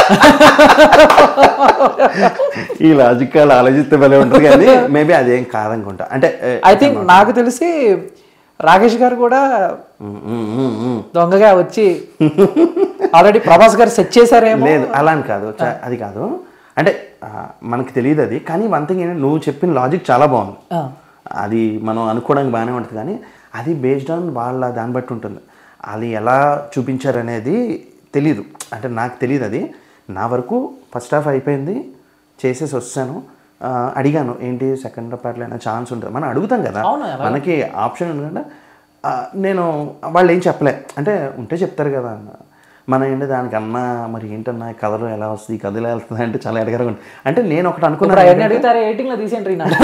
ఈ లాజికల్ ఆలోచిస్తే భలే ఉంటుంది కానీ మేబీ అదేం కాదనుకుంటా అంటే ఏ, ఐ థింక్ నాకు తెలిసి రాకేష్ గారు కూడా ఉమ్, ఉమ్, ఉమ్, ఉమ్. దొంగగా వచ్చి ఆల్రెడీ ప్రభాస్ గారు సెట్ చేశారేమో లేదు అలా అని కాదు చ- అది కాదు అంటే ఆ, మనకి తెలియదు అది కానీ వన్ థింగ్ ఏంటంటే నువ్వు చెప్పిన లాజిక్ చాలా బాగుంది ఆ, అది మనం అనుకోవడానికి బాగానే ఉంటుంది కానీ అది బేస్డ్ ఆన్ వాళ్ళ దాన్ని బట్టి ఉంటుంది అది ఎలా చూపించారనేది తెలీదు అంటే నాకు తెలియదు అది నా వరకు ఫస్ట్ హాఫ్ అయిపోయింది చేసేసి వస్తాను ఆ, అడిగాను ఏంటి సెకండ్ పార్ట్లో అయినా ఛాన్స్ ఉంటుంది మనం అడుగుతాం కదా అవును, మనకి ఆప్షన్ ఎందుకంటే ఆ, నేను వాళ్ళు ఏం చెప్పలే అంటే ఉంటే చెప్తారు కదా అన్న మనం ఏంటి దానికి అన్నా మరి ఏంటన్నా ఈ కథలో ఎలా వస్తుంది ఈ కథ ఎలా వెళ్తుంది అంటే చాలా ఎడగరగా ఉంది అంటే నేను ఒకటి ఇప్పుడు అనుకున్నాను అవన్నీ అడుగుతారు ఎయిటింగ్ లో తీసేయండి నాకు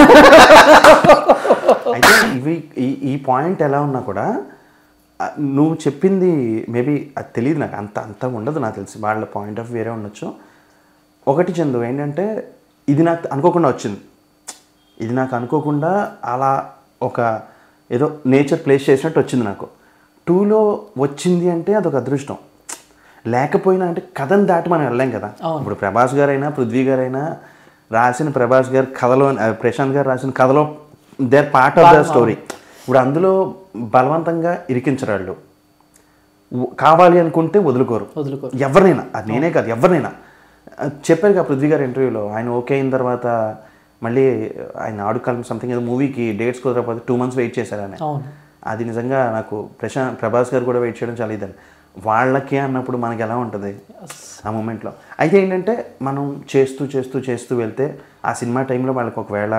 అయితే ఇవి ఈ ఈ పాయింట్ ఎలా ఉన్నా కూడా ఆ, నువ్వు చెప్పింది మేబీ అది తెలియదు నాకు అంత అంత ఉండదు నాకు తెలిసి వాళ్ళ పాయింట్ ఆఫ్ వేరే ఉండొచ్చు ఒకటి చందు ఏంటంటే ఇది నాకు అనుకోకుండా వచ్చింది ఇది నాకు అనుకోకుండా అలా ఒక ఏదో నేచర్ ప్లేస్ చేసినట్టు వచ్చింది నాకు టూలో వచ్చింది అంటే అదొక అదృష్టం లేకపోయినా అంటే కథను దాటి మనం వెళ్ళాం కదా ఇప్పుడు ప్రభాస్ గారైనా పృథ్వీ గారైనా రాసిన ప్రభాస్ గారి కథలో ఆ, ప్రశాంత్ గారు రాసిన కథలో they are part of the story ఇప్పుడు అందులో బలవంతంగా ఇరికించరు వాళ్ళు ఉ- కావాలి అనుకుంటే వదులుకోరు వదులుకోరు. ఎవరినైనా అది నేనే కాదు ఎవరినైనా ఆ, చెప్పారు కదా పృథ్వీ గారి ఇంటర్వ్యూలో ఆయన ఓకే అయిన తర్వాత మళ్ళీ ఆయన ఆడుకాలం సంథింగ్ ఏదో మూవీకి డేట్స్ కుదరకపోతే టూ మంత్స్ వెయిట్ చేశారు ఆయన అవును అది నిజంగా నాకు ప్రశాంత్ ప్రభాస్ గారు కూడా వెయిట్ చేయడం చాలా ఇదని వాళ్ళకి అన్నప్పుడు మనకి ఎలా ఉంటుంది ఆ మూమెంట్లో అయితే ఏంటంటే మనం చేస్తూ చేస్తూ చేస్తూ వెళ్తే ఆ సినిమా టైంలో వాళ్ళకి ఒకవేళ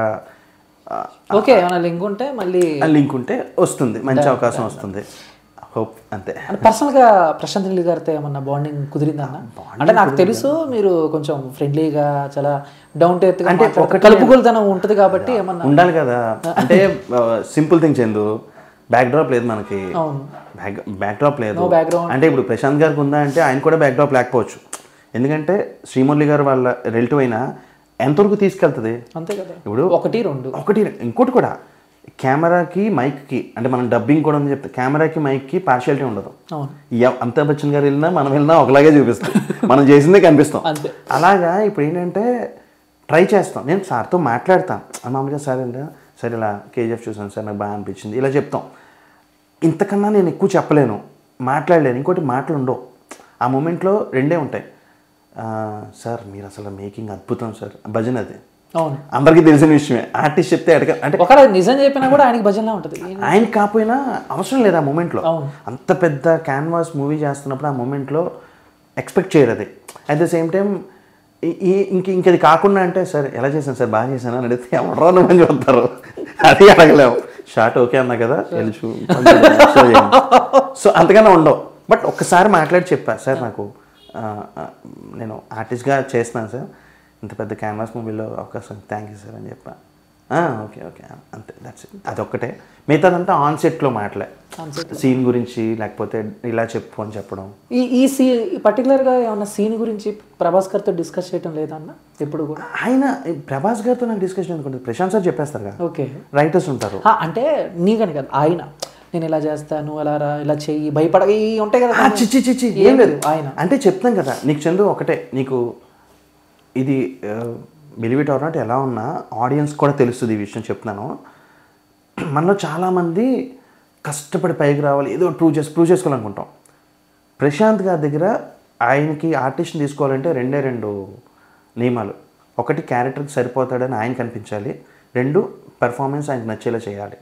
ఓకే ఏమైనా లింక్ ఉంటే మళ్ళీ లింక్ ఉంటే వస్తుంది మంచి అవకాశం వస్తుంది హోప్ అంతే అంటే పర్సనల్ గా ప్రశాంత్ నీల్ గారితో ఏమన్నా బాండింగ్ కుదిరిందన్న అంటే నాకు తెలుసు మీరు కొంచెం ఫ్రెండ్లీగా చాలా డౌన్ టు ఎర్త్ అంటే కలుపుగోలుతనం ఉంటుంది కాబట్టి ఏమన్నా ఉండాలి కదా అంటే simple thing Chandu backdrop లేదు మనకి అవును బ్యాక్ బ్యాక్ డ్రాప్ లేదు background. అంటే ఇప్పుడు ప్రశాంత్ గారికి ఉందా అంటే ఆయన కూడా బ్యాక్ డ్రాప్ లేకపోవచ్చు ఎందుకంటే శ్రీమురళి గారు వాళ్ళ రిలేటివ్ అయినా ఎంతవరకు తీసుకెళ్తుంది అంతే కదా ఇప్పుడు ఒకటి రెండు ఒకటి ఇంకోటి కూడా కెమెరాకి మైక్కి అంటే మనం డబ్బింగ్ కూడా ఉంది చెప్తే కెమెరాకి మైక్కి పార్షియాలిటీ ఉండదు అవును ఎవ- అమితాబ్ బచ్చన్ గారు వెళ్ళినా మనం వెళ్ళినా ఒకలాగే చూపిస్తాం మనం చేసిందే కనిపిస్తాం అంతే అలాగా ఇప్పుడు ఏంటంటే ట్రై చేస్తాం నేను సార్తో మాట్లాడతాను మామూలుగా సార్ ఏంటంటే సరే ఇలా కేజీఎఫ్ చూసాను సార్ నాకు బాగా అనిపించింది ఇలా చెప్తాం ఇంతకన్నా నేను ఎక్కువ చెప్పలేను మాట్లాడలేను ఇంకోటి మాటలు ఉండవు ఆ మూమెంట్లో రెండే ఉంటాయి ఆ, సార్ మీరు అసలు మేకింగ్ అద్భుతం సార్ భజన అది అవును అందరికీ తెలిసిన విషయమే ఆర్టిస్ట్ చెప్తే అడగ అంటే ఒకవేళ నిజం చెప్పినా కూడా ఆయనకి భజనలా ఉంటుంది ఆయన కాకపోయినా అవసరం లేదు ఆ మూమెంట్లో అవును. అంత పెద్ద క్యాన్వాస్ మూవీ చేస్తున్నప్పుడు ఆ మూమెంట్లో ఎక్స్పెక్ట్ చేయరు అది అట్ ద సేమ్ టైం ఈ ఇంక ఇంకది కాకుండా అంటే సార్ ఎలా చేశాను సార్ బాగా చేశాను అని అడిగితే ఎవరో నువ్వు చూస్తారు అది అడగలేము షార్ట్ ఓకే అన్నా కదా తెలుసు సో అంతకన్నా ఉండవు బట్ ఒక్కసారి మాట్లాడి చెప్పా సార్ నాకు ఆ, ఆ, నేను ఆర్టిస్ట్గా చేస్తున్నాను సార్ ఇంత పెద్ద క్యాన్వాస్ మూవీలో అవకాశం థ్యాంక్ యూ సార్ అని చెప్పా "ఆ, ఓకే ఓకే అంతే దట్స్ ఇట్ అదొక్కటే మిగతాదంతా ఆన్ సెట్లో మాటలే సీన్ గురించి లేకపోతే ఇలా చెప్పు అని చెప్పడం ఈ ఈ సీ పర్టికులర్గా ఏమన్నా సీన్ గురించి ప్రభాస్ గారితో డిస్కస్ చేయడం లేదన్న ఎప్పుడు కూడా ఆయన ఈ ప్రభాస్ గారితో నాకు డిస్కషన్ అనుకుంటుంది ప్రశాంత్ సార్ చెప్పేస్తారు కదా ఓకే రైటర్స్ ఉంటారు ఆ, అంటే నీకని కాదు ఆయన నేను ఇలా చేస్తాను అలా రా ఇలా చెయ్యి భయపడ ఈ ఉంటాయి కదా ఆ, చిచ్చి చిచ్చి ఏం ఏం లేదు ఆయన అంటే చెప్తాం కదా నీకు చందు ఒకటే నీకు ఇది బిలీవ్ ఇట్ ఆర్ నాట్ ఎలా ఉన్నా ఆడియన్స్ కూడా తెలుస్తుంది ఈ విషయం చెప్తున్నాను మనలో చాలామంది కష్టపడి పైకి రావాలి ఏదో ప్రూవ్ చేసి ప్రూవ్ చేసుకోవాలనుకుంటాం ప్రశాంత్ గారి దగ్గర ఆయనకి ఆర్టిస్ట్ని తీసుకోవాలంటే రెండే రెండు నియమాలు ఒకటి క్యారెక్టర్కి సరిపోతాడని ఆయన కనిపించాలి రెండు పెర్ఫార్మెన్స్ ఆయనకు నచ్చేలా చేయాలి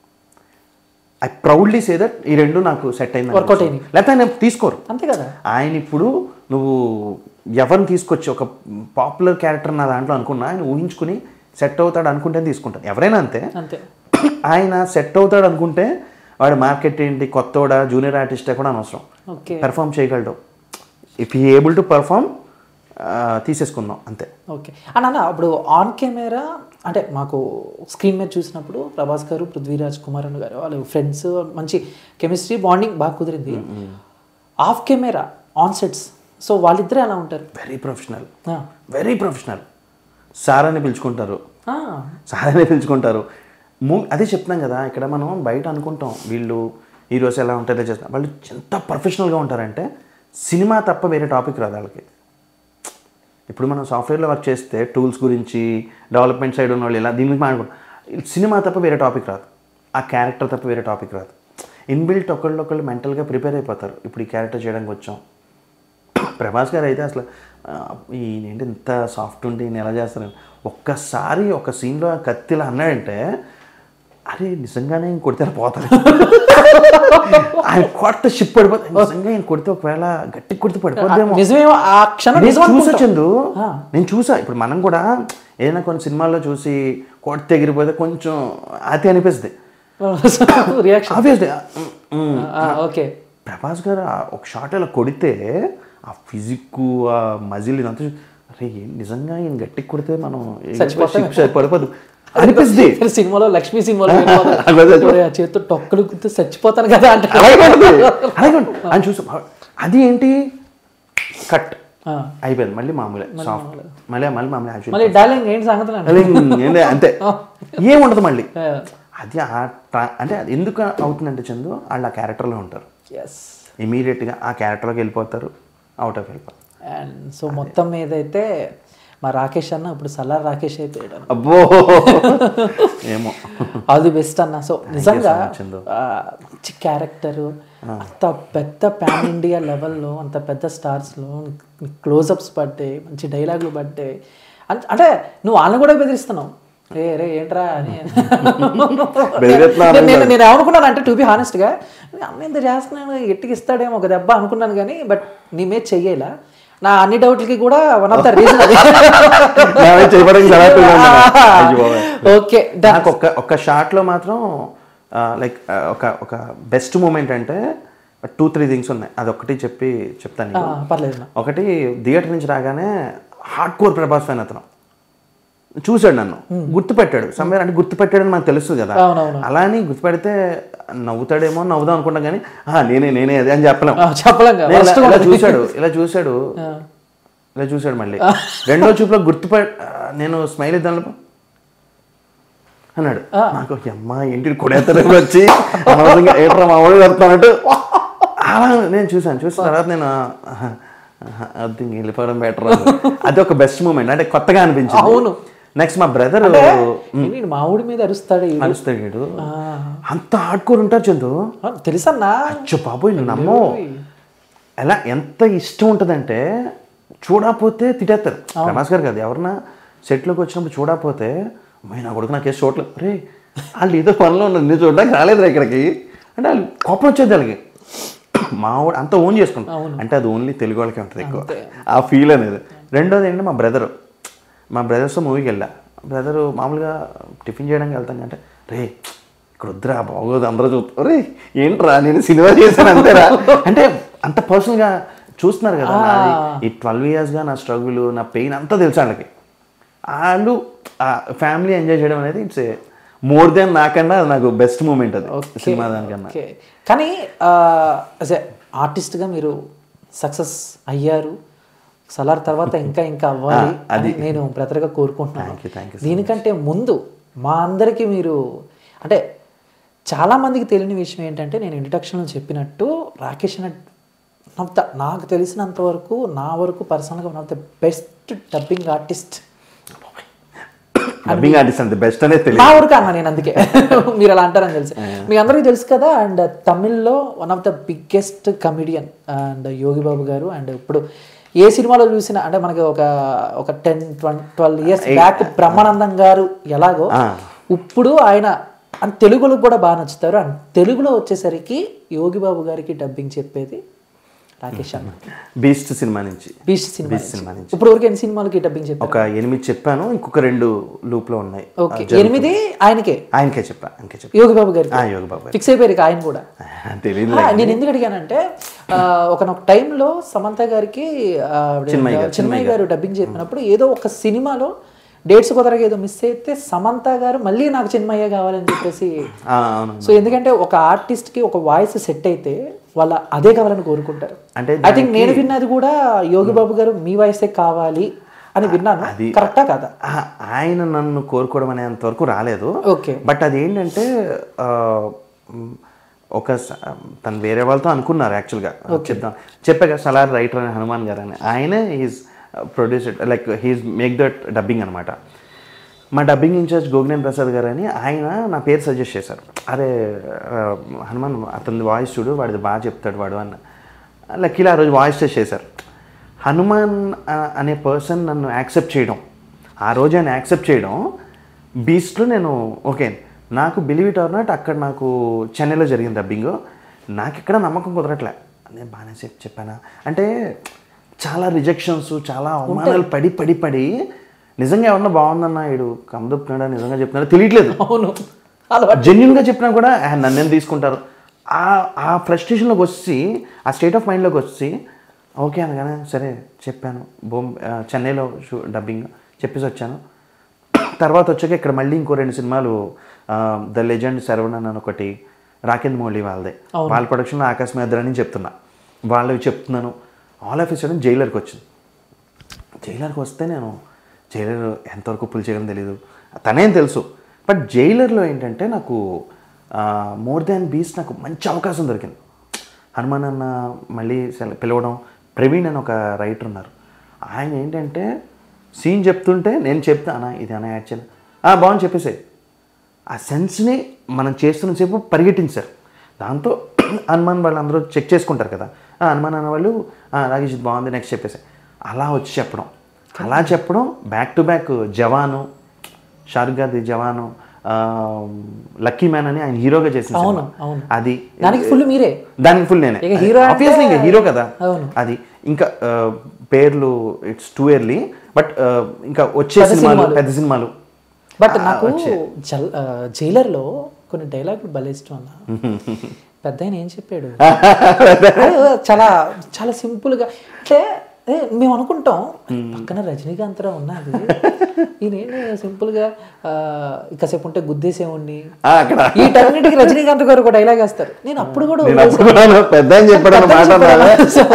ఐ ప్రౌడ్లీ సే దట్ ఈ రెండు నాకు సెట్ అయింది Workout అయినాయి. లేకపోతే ఆయన తీసుకోరు అంతే కదా ఆయన ఇప్పుడు నువ్వు ఎవరిని తీసుకొచ్చి ఒక పాపులర్ క్యారెక్టర్ నా దాంట్లో అనుకున్నా ఆయన ఊహించుకుని సెట్ అవుతాడు అనుకుంటే తీసుకుంటాను ఎవరైనా అంతే అంతే ఆయన సెట్ అవుతాడు అనుకుంటే వాడు మార్కెట్ ఏంటి కొత్తోడా జూనియర్ ఆర్టిస్టే కూడా అనవసరం ఓకే పెర్ఫామ్ చేయగలడు if he able to perform తీసేసుకుందాం అంతే ఓకే అని అన్న ఇప్పుడు ఆన్ కెమెరా అంటే మాకు స్క్రీన్ మీద చూసినప్పుడు ప్రభాస్ గారు పృథ్వీరాజ్ కుమార్ అన్న గారు వాళ్ళు ఫ్రెండ్స్ మంచి కెమిస్ట్రీ బాండింగ్ బాగా కుదిరింది off camera on sets so వాళ్ళిద్దరే అలా ఉంటారు వెరీ ప్రొఫెషనల్ ఆ. వెరీ ప్రొఫెషనల్ సార్ అని పిలుచుకుంటారు ఆ, సార్ అనే పిలుచుకుంటారు మూ అదే చెప్తున్నాం కదా ఇక్కడ మనం బయట అనుకుంటాం వీళ్ళు హీరోస్ ఎలా ఉంటారో చేస్తాం వాళ్ళు ఎంత ప్రొఫెషనల్గా ఉంటారంటే సినిమా తప్ప వేరే టాపిక్ రాదు వాళ్ళకి ఇప్పుడు మనం సాఫ్ట్వేర్లో వర్క్ చేస్తే టూల్స్ గురించి డెవలప్మెంట్ సైడ్ ఉన్న వాళ్ళు ఇలా దీని గురించి మాట్లాడుకుంటాం సినిమా తప్ప వేరే టాపిక్ రాదు ఆ క్యారెక్టర్ తప్ప వేరే టాపిక్ రాదు ఇన్బిల్ట్ ఒకళ్ళు ఒకళ్ళు మెంటల్గా ప్రిపేర్ అయిపోతారు ఇప్పుడు ఈ క్యారెక్టర్ చేయడానికి వచ్చాం ప్రభాస్ గారు అయితే అసలు ఆ, ఈయన ఏంటి ఇంత సాఫ్ట్ ఉండి ఈయన ఎలా చేస్తారు ఒక్కసారి ఒక సీన్లో కత్తిలా అన్నాడంటే అరే నిజంగానే ఈయన కొడితే పోతాడు ఆయన కొడితే షిప్ పడిపోతుంది నిజంగా ఈయన కొడితే ఒకవేళ గట్టి కొడితే పడిపోద్దేమో నిజమేమో ఆ క్షణం నేను నిజం చూసా అనుకుంటాం. చందు ఆ. నేను చూసా ఇప్పుడు మనం కూడా ఏదైనా కొన్ని సినిమాల్లో చూసి కొడితే ఎగిరిపోతే కొంచెం అతి అనిపిస్తుంది రియాక్షన్ ఆబ్వియస్లీ ఓకే ప్రభాస్ గారు ఆ ఒక షాట్ ఇలా కొడితే ఆ ఫిజిక్ ఆ మజిల్ ఇదంతా చూ- అరే ఏం నిజంగా ఈయన గట్టి కొడితే మనం చచ్చిపోతాం. ship side పడిపోదు అనిపిస్తుంది సినిమాలో లక్ష్మీ సినిమాలో అదే, అదే. ఒరేయ్, ఆ చేతితో టొక్కలు గుర్తు చచ్చిపోతాను కదా అంటే అలాగే ఉంటుంది. అలాగే ఉంటుంది. ఆయన చూసాం అది ఏంటి కట్ ఆ. అయిపోయింది మళ్ళీ మామూలే సాఫ్ట్ మళ్ళీ మళ్ళీ మామూలే యాక్చువల్లీ మళ్ళీ డార్లింగ్ ఏంటి సంగతులు అంటే అదే, ఏంటి, అంతే ఏముండదు మళ్ళీ అది ఆ ట్రా- అంటే అది ఎందుకు అవుతుందంటే చందు వాళ్ళు ఆ క్యారెక్టర్లో ఉంటారు ఎస్ ఇమీడియట్గా ఆ క్యారెక్టర్లోకి వెళ్ళిపోతారు అవుట్ ఆఫ్ వెళ్ళిపోతారు అండ్ సో మొత్తం మీద అయితే మా రాకేష్ అన్న ఇప్పుడు సలార్ రాకేష్ అయిపోయాడు అబ్బో ఏమో ఆల్ ది బెస్ట్ అన్న సో నిజంగా so much, చందు. ఆ, మంచి క్యారెక్టర్ అంత పెద్ద పాన్ ఇండియా లెవెల్లో అంత పెద్ద స్టార్స్లో క్లోజప్స్ పడ్డాయి మంచి డైలాగులు పడ్డాయి అంత- అంటే నువ్వు వాళ్ళని కూడా బెదిరిస్తున్నావు రే రే ఏంట్రా అని బెదిరిస్తున్నా నేను- నేను నేను ఏమనుకున్నాను అంటే టు బి హానెస్ట్గా అన్న ఇంత చేస్తున్నాను ఎట్టికి ఇస్తాడేమో ఒక దెబ్బ అనుకున్నాను కానీ బట్ నీ మీద చెయ్యేలా నా అన్ని డౌట్లకి కూడా వన్ ఆఫ్ ద రీజన్ అది నావే చేయబడక జరుగుతుంది అన్నమాట. అయ్యో బాబోయ్. ఓకే నాకు ఒక్క ఒక్క షాట్లో మాత్రం లైక్ ఒక ఒక బెస్ట్ మూమెంట్ అంటే టూ త్రీ థింగ్స్ ఉన్నాయి అది ఒక్కటి చెప్పి చెప్తాను నీకు. పర్లేదు నా. ఒకటి థియేటర్ నుంచి రాగానే హార్డ్ కోర్ ప్రభాస్ ఫ్యాన్ అతను చూశాడు నన్ను గుర్తుపెట్టాడు సమయం అంటే గుర్తుపెట్టాడని మనకు తెలుస్తుంది కదా అవునవును. అలా అని గుర్తుపెడితే నవ్వుతాడేమో నవ్వుదాం అనుకుంటాం కానీ "ఆ, నేనే నేనే అదే అని చెప్పలేం ఆ, చెప్పలేం కదా. నేను ఇలా- Worst గా ఇలా ఉంటుంది. చూశాడు ఇలా చూశాడు ఇలా చూశాడు మళ్ళీ రెండో చూపులో గుర్తుప నేను స్మైల్ ఇద్దాం అన్నాడు నాకు అమ్మా ఏంటి కొడేతలు వచ్చి అనవసరంగా ఏట్రా మా వాడు కడుతున్నట్టు అలా నేను చూశాను చూసిన తర్వాత నేను ఆహా, ఆహా, అది ఇంక వెళ్ళిపోవడం బెటర్ అది ఒక బెస్ట్ మూమెంట్ అంటే కొత్తగా అనిపించింది అవును. నెక్స్ట్ మా బ్రదర్ ఏంటి మా ఊడి మీద అరుస్తాడు ఈడు? కలుస్తాడు వీడు అంత హార్డ్ ఉంటారు చందు ఆ, తెలుసన్నా అచ్చో బాబోయ్ నువ్వు నమ్మో ఎలా ఎంత ఇష్టం ఉంటుందంటే చూడకపోతే తిట్టేస్తారు రమాస్ గారు కదా ఎవరన్నా సెట్లోకి వచ్చినప్పుడు చూడకపోతే అమ్మాయి నా కొడుకు నాకేసి చూడలేదు రే వాళ్ళు ఏదో పనిలో ఉన్నారు నేను చూడడానికి రాలేదురా ఇక్కడికి అంటే వాళ్ళు కోపం వచ్చేది వాళ్ళకి మా వాడు అంత ఓన్ చేసుకుంటాం అంటే అది ఓన్లీ తెలుగు వాళ్ళకే ఉంటుంది ఎక్కువ ఆ ఫీల్ అనేది రెండోది ఏంటంటే మా బ్రదరు మా బ్రదర్స్తో మూవీకి వెళ్ళా బ్రదరు మామూలుగా టిఫిన్ చేయడానికి వెళ్తాం అంటే రే ఇక్కడ వద్దురా బాగోదు అందరూ చూస్తారు రే ఏంట్రా నేను సినిమా చేశాను అంతేరా అంటే అంత పర్సనల్గా చూస్తున్నారు కదా నాది ఈ ట్వెల్వ్ ఇయర్స్గా నా స్ట్రగుల్ నా పెయిన్ అంతా తెలుసు వాళ్ళకి వాళ్ళు ఫ్యామిలీ ఎంజాయ్ చేయడం అనేది ఇట్స్ మోర్ దెన్ నాకన్నా అది నాకు బెస్ట్ మూమెంట్ అది సినిమా దానికన్నా ఓకే కానీ యాజ్ ఎ ఆర్టిస్ట్గా మీరు సక్సెస్ అయ్యారు సలార్ తర్వాత ఇంకా ఇంకా అవ్వాలి అని నేను బ్రదర్గా కోరుకుంటున్నాను Thank you, thank you దీనికంటే ముందు మా అందరికీ మీరు అంటే చాలా మందికి తెలియని విషయం ఏంటంటే నేను ఇంట్రడక్షన్లో చెప్పినట్టు రాకేష్ అన్న వన్ ఆఫ్ ద నాకు తెలిసినంత వరకు నా వరకు పర్సనల్గా one of the best dubbing artist dubbing artist అంత బెస్ట్ అనేది నా తెలియదు ఊరికి అన్న నేను అందుకే మీరు అలా అంటారని తెలుసు మీ అందరికీ తెలుసు కదా అండ్ తమిళ్లో one of the biggest comedian and Yogi Babu garu and ఇప్పుడు ఏ సినిమాలో చూసినా అంటే మనకి ఒక ఒక ten twelve years back Brahmanandam garu ఎలాగో ఇప్పుడు ఆయన అండ్ తెలుగులో కూడా బాగా నచ్చుతారు అండ్ తెలుగులో వచ్చేసరికి యోగి బాబు గారికి డబ్బింగ్ చెప్పేది రాకేష్ అన్న బీస్ట్ సినిమా నుంచి బీస్ట్ సినిమా బీస్ట్ సినిమా నుంచి ఇప్పుడు వరకు ఎన్ని సినిమాలకి డబ్బింగ్ చెప్పారు ఒక ఎనిమిది చెప్పాను ఇంకొక రెండు లూప్ లో ఉన్నాయి ఓకే ఎనిమిది ఆయనకే ఆయనకే చెప్పా ఆయనకే చెప్పా యోగి బాబు గారికి ఆ, యోగి బాబు ఫిక్స్ అయిపోయారు ఇక ఆయన కూడా తెలియదు ఆ, నేను ఎందుకు అడిగానంటే ఆ, ఒకనొక టైంలో సమంత గారికి ఆ, ఆవిడ చిన్మయ్య గారు డబ్బింగ్ చెప్పినప్పుడు ఏదో ఒక సినిమాలో డేట్స్ కుదరగా ఏదో మిస్ అయితే సమంత గారు మళ్ళీ నాకు చిన్మయ్య కావాలని చెప్పేసి అవును సో ఎందుకంటే ఒక ఆర్టిస్ట్ కి ఒక వాయిస్ సెట్ అయితే వాళ్ళ అదే కావాలని కోరుకుంటారు అంటే ఐ థింక్ నేను విన్నది కూడా యోగి బాబు గారు మీ వాయిసే కావాలి అని విన్నాను కరెక్టా కాదా ఆ, ఆయన నన్ను కోరుకోవడం అనేంత వరకు రాలేదు ఓకే బట్ అది ఏంటంటే ఆ, మ్, ఒక స- తను వేరే వాళ్ళతో అనుకున్నారు యాక్చువల్గా చెప్తాం చెప్పాక సలార్ రైటర్ అని హనుమాన్ గారు అని ఆయనే is producer like he's make that dubbing అనమాట మా డబ్బింగ్ ఇన్ఛార్జ్ గోగ్నేన్ ప్రసాద్ గారు అని ఆయన నా పేరు సజెస్ట్ చేశారు అరే ఆ, హనుమాన్ అతని వాయిస్ చూడు వాడిది బాగా చెప్తాడు వాడు అన్న లక్కీలో ఆ రోజు వాయిస్ టెస్ట్ చేశారు హనుమాన్ ఆ, అనే పర్సన్ నన్ను యాక్సెప్ట్ చేయడం ఆ రోజు ఆయన యాక్సెప్ట్ చేయడం బీస్ట్లో నేను ఓకే నాకు బిలీవ్ ఇట్ ఆర్ నాట్ అక్కడ నాకు చెన్నైలో జరిగింది డబ్బింగ్ నాకు ఇక్కడ నమ్మకం కుదరట్లే నేను బాగానే చెప్ చెప్పానా అంటే చాలా రిజెక్షన్స్ చాలా అవమానాలు పడి పడి పడి నిజంగా ఏమన్నా బాగుందన్నా ఇడు కమదొప్పుతున్నాడా నిజంగా చెప్తున్నాడా తెలియట్లేదు అవును అలవాటు జెన్యున్గా చెప్పినా కూడా "ఆ, నన్నేం తీసుకుంటారు ఆ ఆ ఫ్రస్ట్రేషన్లోకి వచ్చి ఆ స్టేట్ ఆఫ్ మైండ్లోకి వచ్చి ఓకే అనగానే సరే చెప్పాను బొమ్ ఆ, చెన్నైలో షూ డబ్బింగ్ చెప్పేసి వచ్చాను తర్వాత వచ్చాక ఇక్కడ మళ్ళీ ఇంకో రెండు సినిమాలు ద లెజెండ్ శరవణన్ అని ఒకటి రాకేంద్ర మౌళి వాళ్ళదే వాళ్ళ ప్రొడక్షన్లో ఆకాశ మేద్ర అని చెప్తున్నా వాళ్ళవి చెప్తున్నాను ఆల్ ఆఫ్ సడన్ జైలర్కి వచ్చింది జైలర్కి వస్తే నేను జైలర్ ఎంతవరకు పుల్ చేయడం తెలియదు తనేం తెలుసు బట్ జైలర్లో ఏంటంటే నాకు మోర్ దాన్ బీస్ నాకు మంచి అవకాశం దొరికింది హనుమాన్ అన్న మళ్ళీ సెల- పిలవడం ప్రవీణ్ అని ఒక రైటర్ ఉన్నారు ఆయన ఏంటంటే సీన్ చెప్తుంటే నేను చెప్తా అన్న ఇది అన్న యాడ్ చేయను "ఆ, బాగుంది చెప్పేసే ఆ సెన్స్ని మనం చేస్తున్న సేపు పరిగెట్టించారు దాంతో హనుమాన్ వాళ్ళు అందరూ చెక్ చేసుకుంటారు కదా "ఆ, హనుమాన్ అన్న వాళ్ళు "ఆ, రాకేష్ ఇది బాగుంది నెక్స్ట్ చెప్పేసి అలా వచ్చి చెప్పడం అలా చెప్పడం back to back Jawan Shahrukh గారి జవాను ఆ, లక్కీ మ్యాన్ అని ఆయన హీరోగా చేసిన సినిమా. అవును. అది దానికి ఫుల్ మీరే దానికి ఫుల్ నేనే ఇక hero అంటే- ఆబ్వియస్లీ ఇంకా హీరో కదా అవును. అది ఇంకా ఆ, పేర్లు ఇట్స్ టూ ఇయర్లీ బట్ ఇంకా వచ్చే సినిమాలు పెద్ద సినిమాలు బట్ నాకు జల్ ఆ, జైలర్లో కొన్ని డైలాగులు భలే ఇష్టం అన్న పెద్ద ఆయన ఏం చెప్పాడు అదే చాలా చాలా సింపుల్గా అంటే ఏ, మేము అనుకుంటాం పక్కన రజనీకాంత్ రావు ఉన్నది ఈయన సింపుల్గా ఇకసేపు ఉంటే గుద్దేసేవాడిని ఆ, అక్కడ వీటన్నిటికి రజనీకాంత్ గారు ఒక డైలాగ్ వేస్తారు నేను అప్పుడు కూడా నేను అప్పుడు కూడా పెద్ద అని చెప్పాడు పెద్ద మాట చెప్పాడు. సో,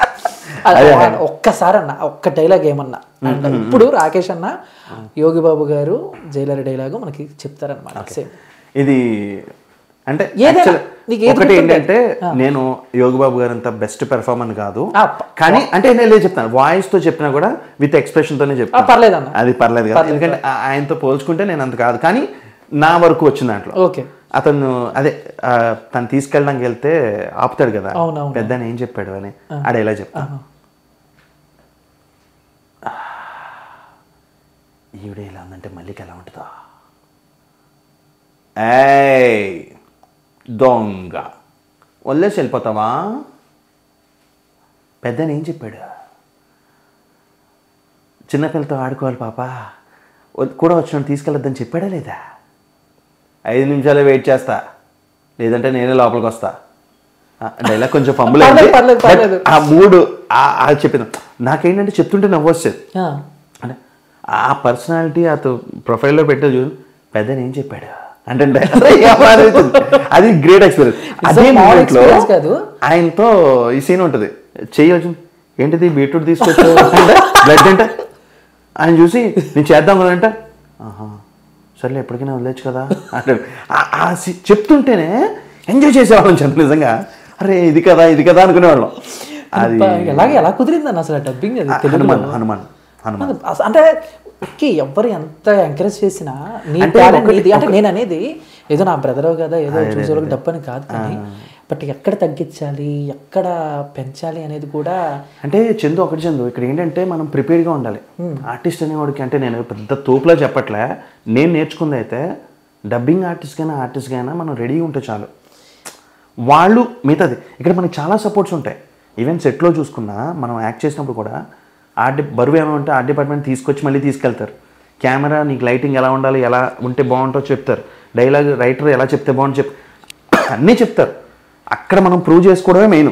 అది ఒక్కసారి అన్న ఒక్క డైలాగ్ ఏమన్నా అండ్ ఇప్పుడు రాకేష్ అన్న యోగి బాబు గారు జైలర్ డైలాగ్ మనకి చెప్తారనమాట సేమ్ ఇది అంటే ఏదైనా, actually నీకు ఏది ఒకటి గుర్తుంటే? ఏంటంటే నేను యోగి బాబు గారు అంత బెస్ట్ పెర్ఫార్మర్ కాదు ఆ, ప- కానీ అంటే నేను లేదు చెప్తాను వాయిస్ తో చెప్పినా కూడా విత్ ఎక్స్ప్రెషన్ తోనే ఆ, చెప్తాను పర్లేదు అన్న అది పర్లేదు కదా ఎందుకంటే ఆ- ఆయనతో పోల్చుకుంటే నేను అంత కాదు కానీ నా వరకు వచ్చిన దాంట్లో ఓకే అతను అదే ఆ, తను తీసుకెళ్ళడానికి వెళ్తే ఆపుతాడు కదా అవునవును. పెద్ద ఏం చెప్పాడు అని ఆడ ఇలా చెప్తాను ఈవిడ ఇలా ఉందంటే మళ్ళీకి ఎలా ఉంటుందా ఏయ్ దొంగ వదిలేసి వెళ్ళిపోతావా పెద్దని ఏం చెప్పాడు చిన్నపిల్లతో ఆడుకోవాలి పాప వద్- కూడా వచ్చినట్టు తీసుకెళ్ళొద్దని చెప్పాడా లేదా ఐదు నిమిషాలే వెయిట్ చేస్తా లేదంటే నేనే లోపలికి వస్తా డైలాగ్ కొంచెం ఫంబుల్ పర్లేదు, పర్లేదు, పర్లేదు. ఆ మూడు ఆ చెప్పింది నాకేంటంటే చెప్తుంటే నవ్వు వస్తుంది ఆ, అంటే ఆ పర్సనాలిటీ అతను ప్రొఫైల్లో పెట్టే చూసి పెద్దని ఏం చెప్పాడు అంటే అది గ్రేట్ ఎక్స్పీరియన్స్ అదే small మూమెంట్ లో experience కాదు. ఆయనతో ఈ సీన్ ఉంటుంది చేయొచ్చు ఏంటిది బీట్రూట్ తీసుకొచ్చు అంటే బ్లడ్ అంటే ఆయన చూసి నేను చేద్దాం కదా అంటే ఆహా సర్లే ఎప్పటికైనా వదిలేచ్చు కదా అంటే ఆ- ఆ సి- చెప్తుంటేనే ఎంజాయ్ చేసేవాళ్ళం చంద్ర నిజంగా అరే ఇది కదా ఇది కదా అనుకునేవాళ్ళం అది ప- ఎలాగ ఎలా కుదిరింది అన్న అసలు డబ్బింగ్ అది తెలుగులో హనుమాన్ హనుమాన్ హనుమాన్ అస- అంటే ఓకే ఎవరు ఎంత ఎంకరేజ్ చేసినా నీ అంటే talent ఒకటి- నీది. అంటే నేను అనేది ఏదో నా బ్రదర్ కదా ఏదో చూసేవాళ్ళకి డబ్బని కాదు కానీ బట్ ఎక్కడ తగ్గించాలి ఎక్కడ పెంచాలి అనేది కూడా అంటే చందు ఒకటి చందు ఇక్కడ ఏంటంటే మనం ప్రిపేర్గా ఉండాలి ఆర్టిస్ట్ అనేవాడికి అంటే నేను పెద్ద తోపులా చెప్పట్లే నేను నేర్చుకుంది అయితే డబ్బింగ్ ఆర్టిస్ట్ కైనా ఆర్టిస్ట్ కైనా మనం రెడీగా ఉంటే చాలు వాళ్ళు మిగతాది ఇక్కడ మనకి చాలా సపోర్ట్స్ ఉంటాయి ఈవెన్ సెట్లో చూసుకున్నా మనం యాక్ట్ చేసినప్పుడు కూడా ఆర్ట్ బరువు ఏమైనా ఉంటే ఆర్ట్ డిపార్ట్మెంట్ తీసుకొచ్చి మళ్ళీ తీసుకెళ్తారు కెమెరా నీకు లైటింగ్ ఎలా ఉండాలి ఎలా ఉంటే బాగుంటుందో చెప్తారు డైలాగ్ రైటర్ ఎలా చెప్తే బాగుంటుంది చెప్ అన్నీ చెప్తారు అక్కడ మనం ప్రూవ్ చేసుకోవడమే main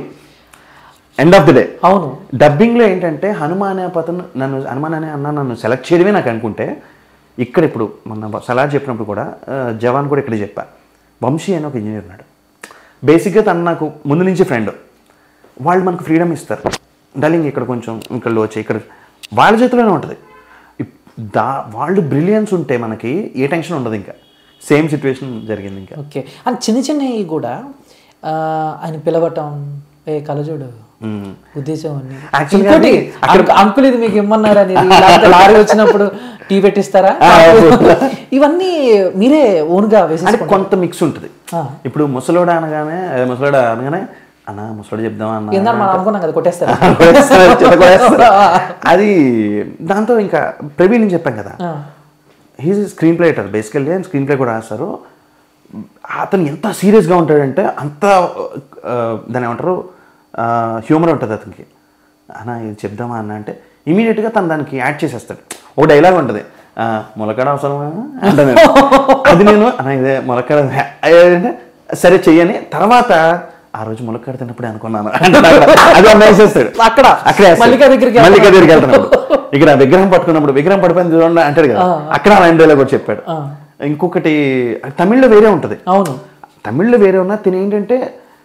end of the day అవును డబ్బింగ్లో ఏంటంటే హనుమాన్ అనే పతను నన్ను హనుమాన్ అనే అన్న నన్ను సెలెక్ట్ చేయడమే నాకు అనుకుంటే ఇక్కడ ఇప్పుడు మొన్న సలహా చెప్పినప్పుడు కూడా ఆ, జవాన్ కూడా ఇక్కడ చెప్పా వంశీ అని ఒక ఇంజనీర్ ఉన్నాడు బేసిక్గా తను నాకు ముందు నుంచి ఫ్రెండ్ వాళ్ళు మనకు ఫ్రీడమ్ ఇస్తారు డలింగ్ ఇక్కడ కొంచెం ఇక్కడ లోచి ఇక్కడ వాళ్ళ చేతిలోనే ఉంటుంది ఇప్- దా వాళ్ళు బ్రిలియన్స్ ఉంటే మనకి ఏ టెన్షన్ ఉండదు ఇంకా సేమ్ సిచ్యువేషన్ జరిగింది ఇంకా ఓకే అండ్ చిన్న చిన్నవి కూడా ఆ, ఆయన పిలవటం ఏ కలజోడు మ్మ్. ఉద్దేశం అని Actually ఇంకోటి అది అంకు- అంకుల్ ఇది మీకు ఇమ్మన్నారు అనేది లేకపోతే లారీ వచ్చినప్పుడు టీ పెట్టిస్తారా ఇవన్నీ మీరే ఓన్ గా వేసి అంటే కొంత మిక్స్ ఉంటుంది ఇప్పుడు ముసలోడ అనగానే ఏ, ముసలోడ అనగానే అన్న ముసలోడు చెప్దామా అన్న ఏందని మనం అనుకున్నాం కదా కొట్టేస్తారు కొడేస్తారు, చిన్న కొడేస్తారు. అది దాంతో ఇంకా ప్రవీణ్ అని చెప్పాం కదా ఆ, he's screen play writer basically ఆయన స్క్రీన్ ప్లే కూడా రాస్తారు అతను ఎంత సీరియస్గా ఉంటాడంటే అంత ఆ, దాన్ని ఏమంటారు హ్యూమర్ ఉంటుంది అతనికి అన్న ఇది చెప్దామా అన్న అంటే ఇమీడియట్గా తను దానికి యాడ్ చేసేస్తాడు ఒక డైలాగ్ ఉంటుంది ఆ, ములక్కాడ అవసరమా అంటే నేను అది నేను అన్న ఇదే ములక్కాడ అంటే సరే చెయ్యని తర్వాత ఆ రోజు ములక్కాడ తిన్నప్పుడే అనుకున్నాను అంటాడు. అది అన్న వేసేస్తాడు అక్కడ అక్కడే వేస్తాడు. మల్లికా దగ్గరికి మల్లికా దగ్గరికి వెళ్తున్నాడు ఇక్కడ విగ్రహం పట్టుకున్నప్పుడు విగ్రహం పడిపోయింది చూడండి అంటాడు కదా అక్కడ ఆయన డైలాగ్ కూడా చెప్పాడు ఆ. ఇంకొకటి తమిళ్లో వేరే ఉంటుంది అవును తమిళ్లో వేరే ఉన్నా తిని ఏంటంటే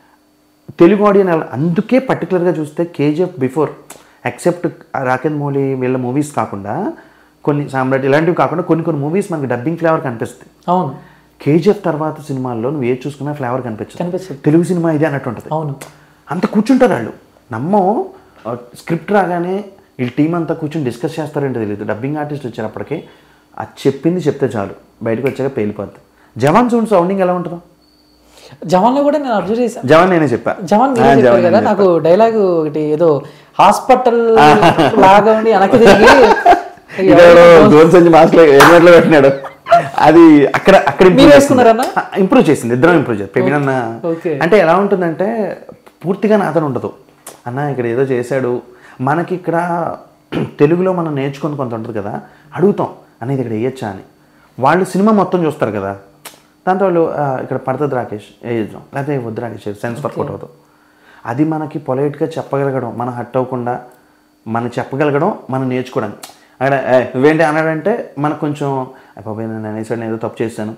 తెలుగు ఆడియన్ అలా- అందుకే పర్టికులర్గా చూస్తే కేజీఎఫ్ బిఫోర్ ఎక్సెప్ట్ రాకెన్ మౌలి వీళ్ళ మూవీస్ కాకుండా కొన్ని సామ్రాట్ ఇలాంటివి కాకుండా కొన్ని కొన్ని మూవీస్ మనకి డబ్బింగ్ ఫ్లేవర్ కనిపిస్తుంది అవును కేజీఎఫ్ తర్వాత సినిమాల్లో నువ్వు ఏది చూసుకున్నా ఫ్లేవర్ కనిపించదు కనిపిస్తుంది తెలుగు సినిమా ఇదే అన్నట్టు ఉంటుంది అవును అంత కూర్చుంటారు వాళ్ళు నమ్మో స్క్రిప్ట్ రాగానే వీళ్ళ టీం అంతా కూర్చొని డిస్కస్ చేస్తారంటే తెలియదు డబ్బింగ్ ఆర్టిస్ట్ వచ్చేటప్పటికి అది చెప్పింది చెప్తే చాలు బయటకు వచ్చాక పేలిపోద్ది జవాన్ సౌండ్ సౌండింగ్ ఎలా ఉంటుందో జవాన్ లో కూడా నేను అబ్జర్వ్ చేశాను జవాన్ నేనే చెప్పా జవాన్ మీరే ఆ, చెప్పారు జవాన్ కదా నేనే నాకు డైలాగ్ ఒకటి ఏదో హాస్పిటల్ లాగా ఉండి వెనక్కి తిరిగి ఇదేదో గోల్ సంచి మాస్క్ హెల్మెట్లో పెట్టినాడు అది అక్కడ అక్కడ మీరు వేసుకున్నారన్నా? ఇంప్రూవ్ చేసింది ఇద్దరం ఇంప్రూవ్ చేసి ప్రవీణ్ అన్న ఓకే. అంటే ఎలా ఉంటుందంటే పూర్తిగా నాతను ఉండదు అన్న ఇక్కడ ఏదో చేశాడు మనకి ఇక్కడ తెలుగులో మనం నేర్చుకుని కొంత ఉంటుంది కదా అడుగుతాం అనేది ఇక్కడ వేయచ్చా అని వాళ్ళు సినిమా మొత్తం చూస్తారు కదా దాంతో వాళ్ళు ఆ, ఇక్కడ పడుతుంది రాకేష్ వేయద్దాం లేకపోతే వద్దు రాకేష్ సెన్స్ వర్కౌట్ అవుతుంది అది మనకి పొలైట్గా చెప్పగలగడం మనం హట్ అవ్వకుండా మనం చెప్పగలగడం మనం నేర్చుకోవడం అక్కడ "ఏ, నువ్వేంటి అన్నాడంటే మనకు కొంచెం "ఏ బాబాయ్ నేను అనేసాడు నేను ఏదో తప్పు చేశాను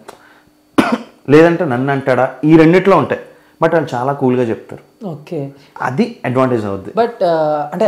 లేదంటే నన్ను అంటాడా ఈ రెండిట్లో ఉంటాయి బట్ వాళ్ళు చాలా కూల్గా చెప్తారు ఓకే అది అడ్వాంటేజ్ అవుద్ది బట్ అంటే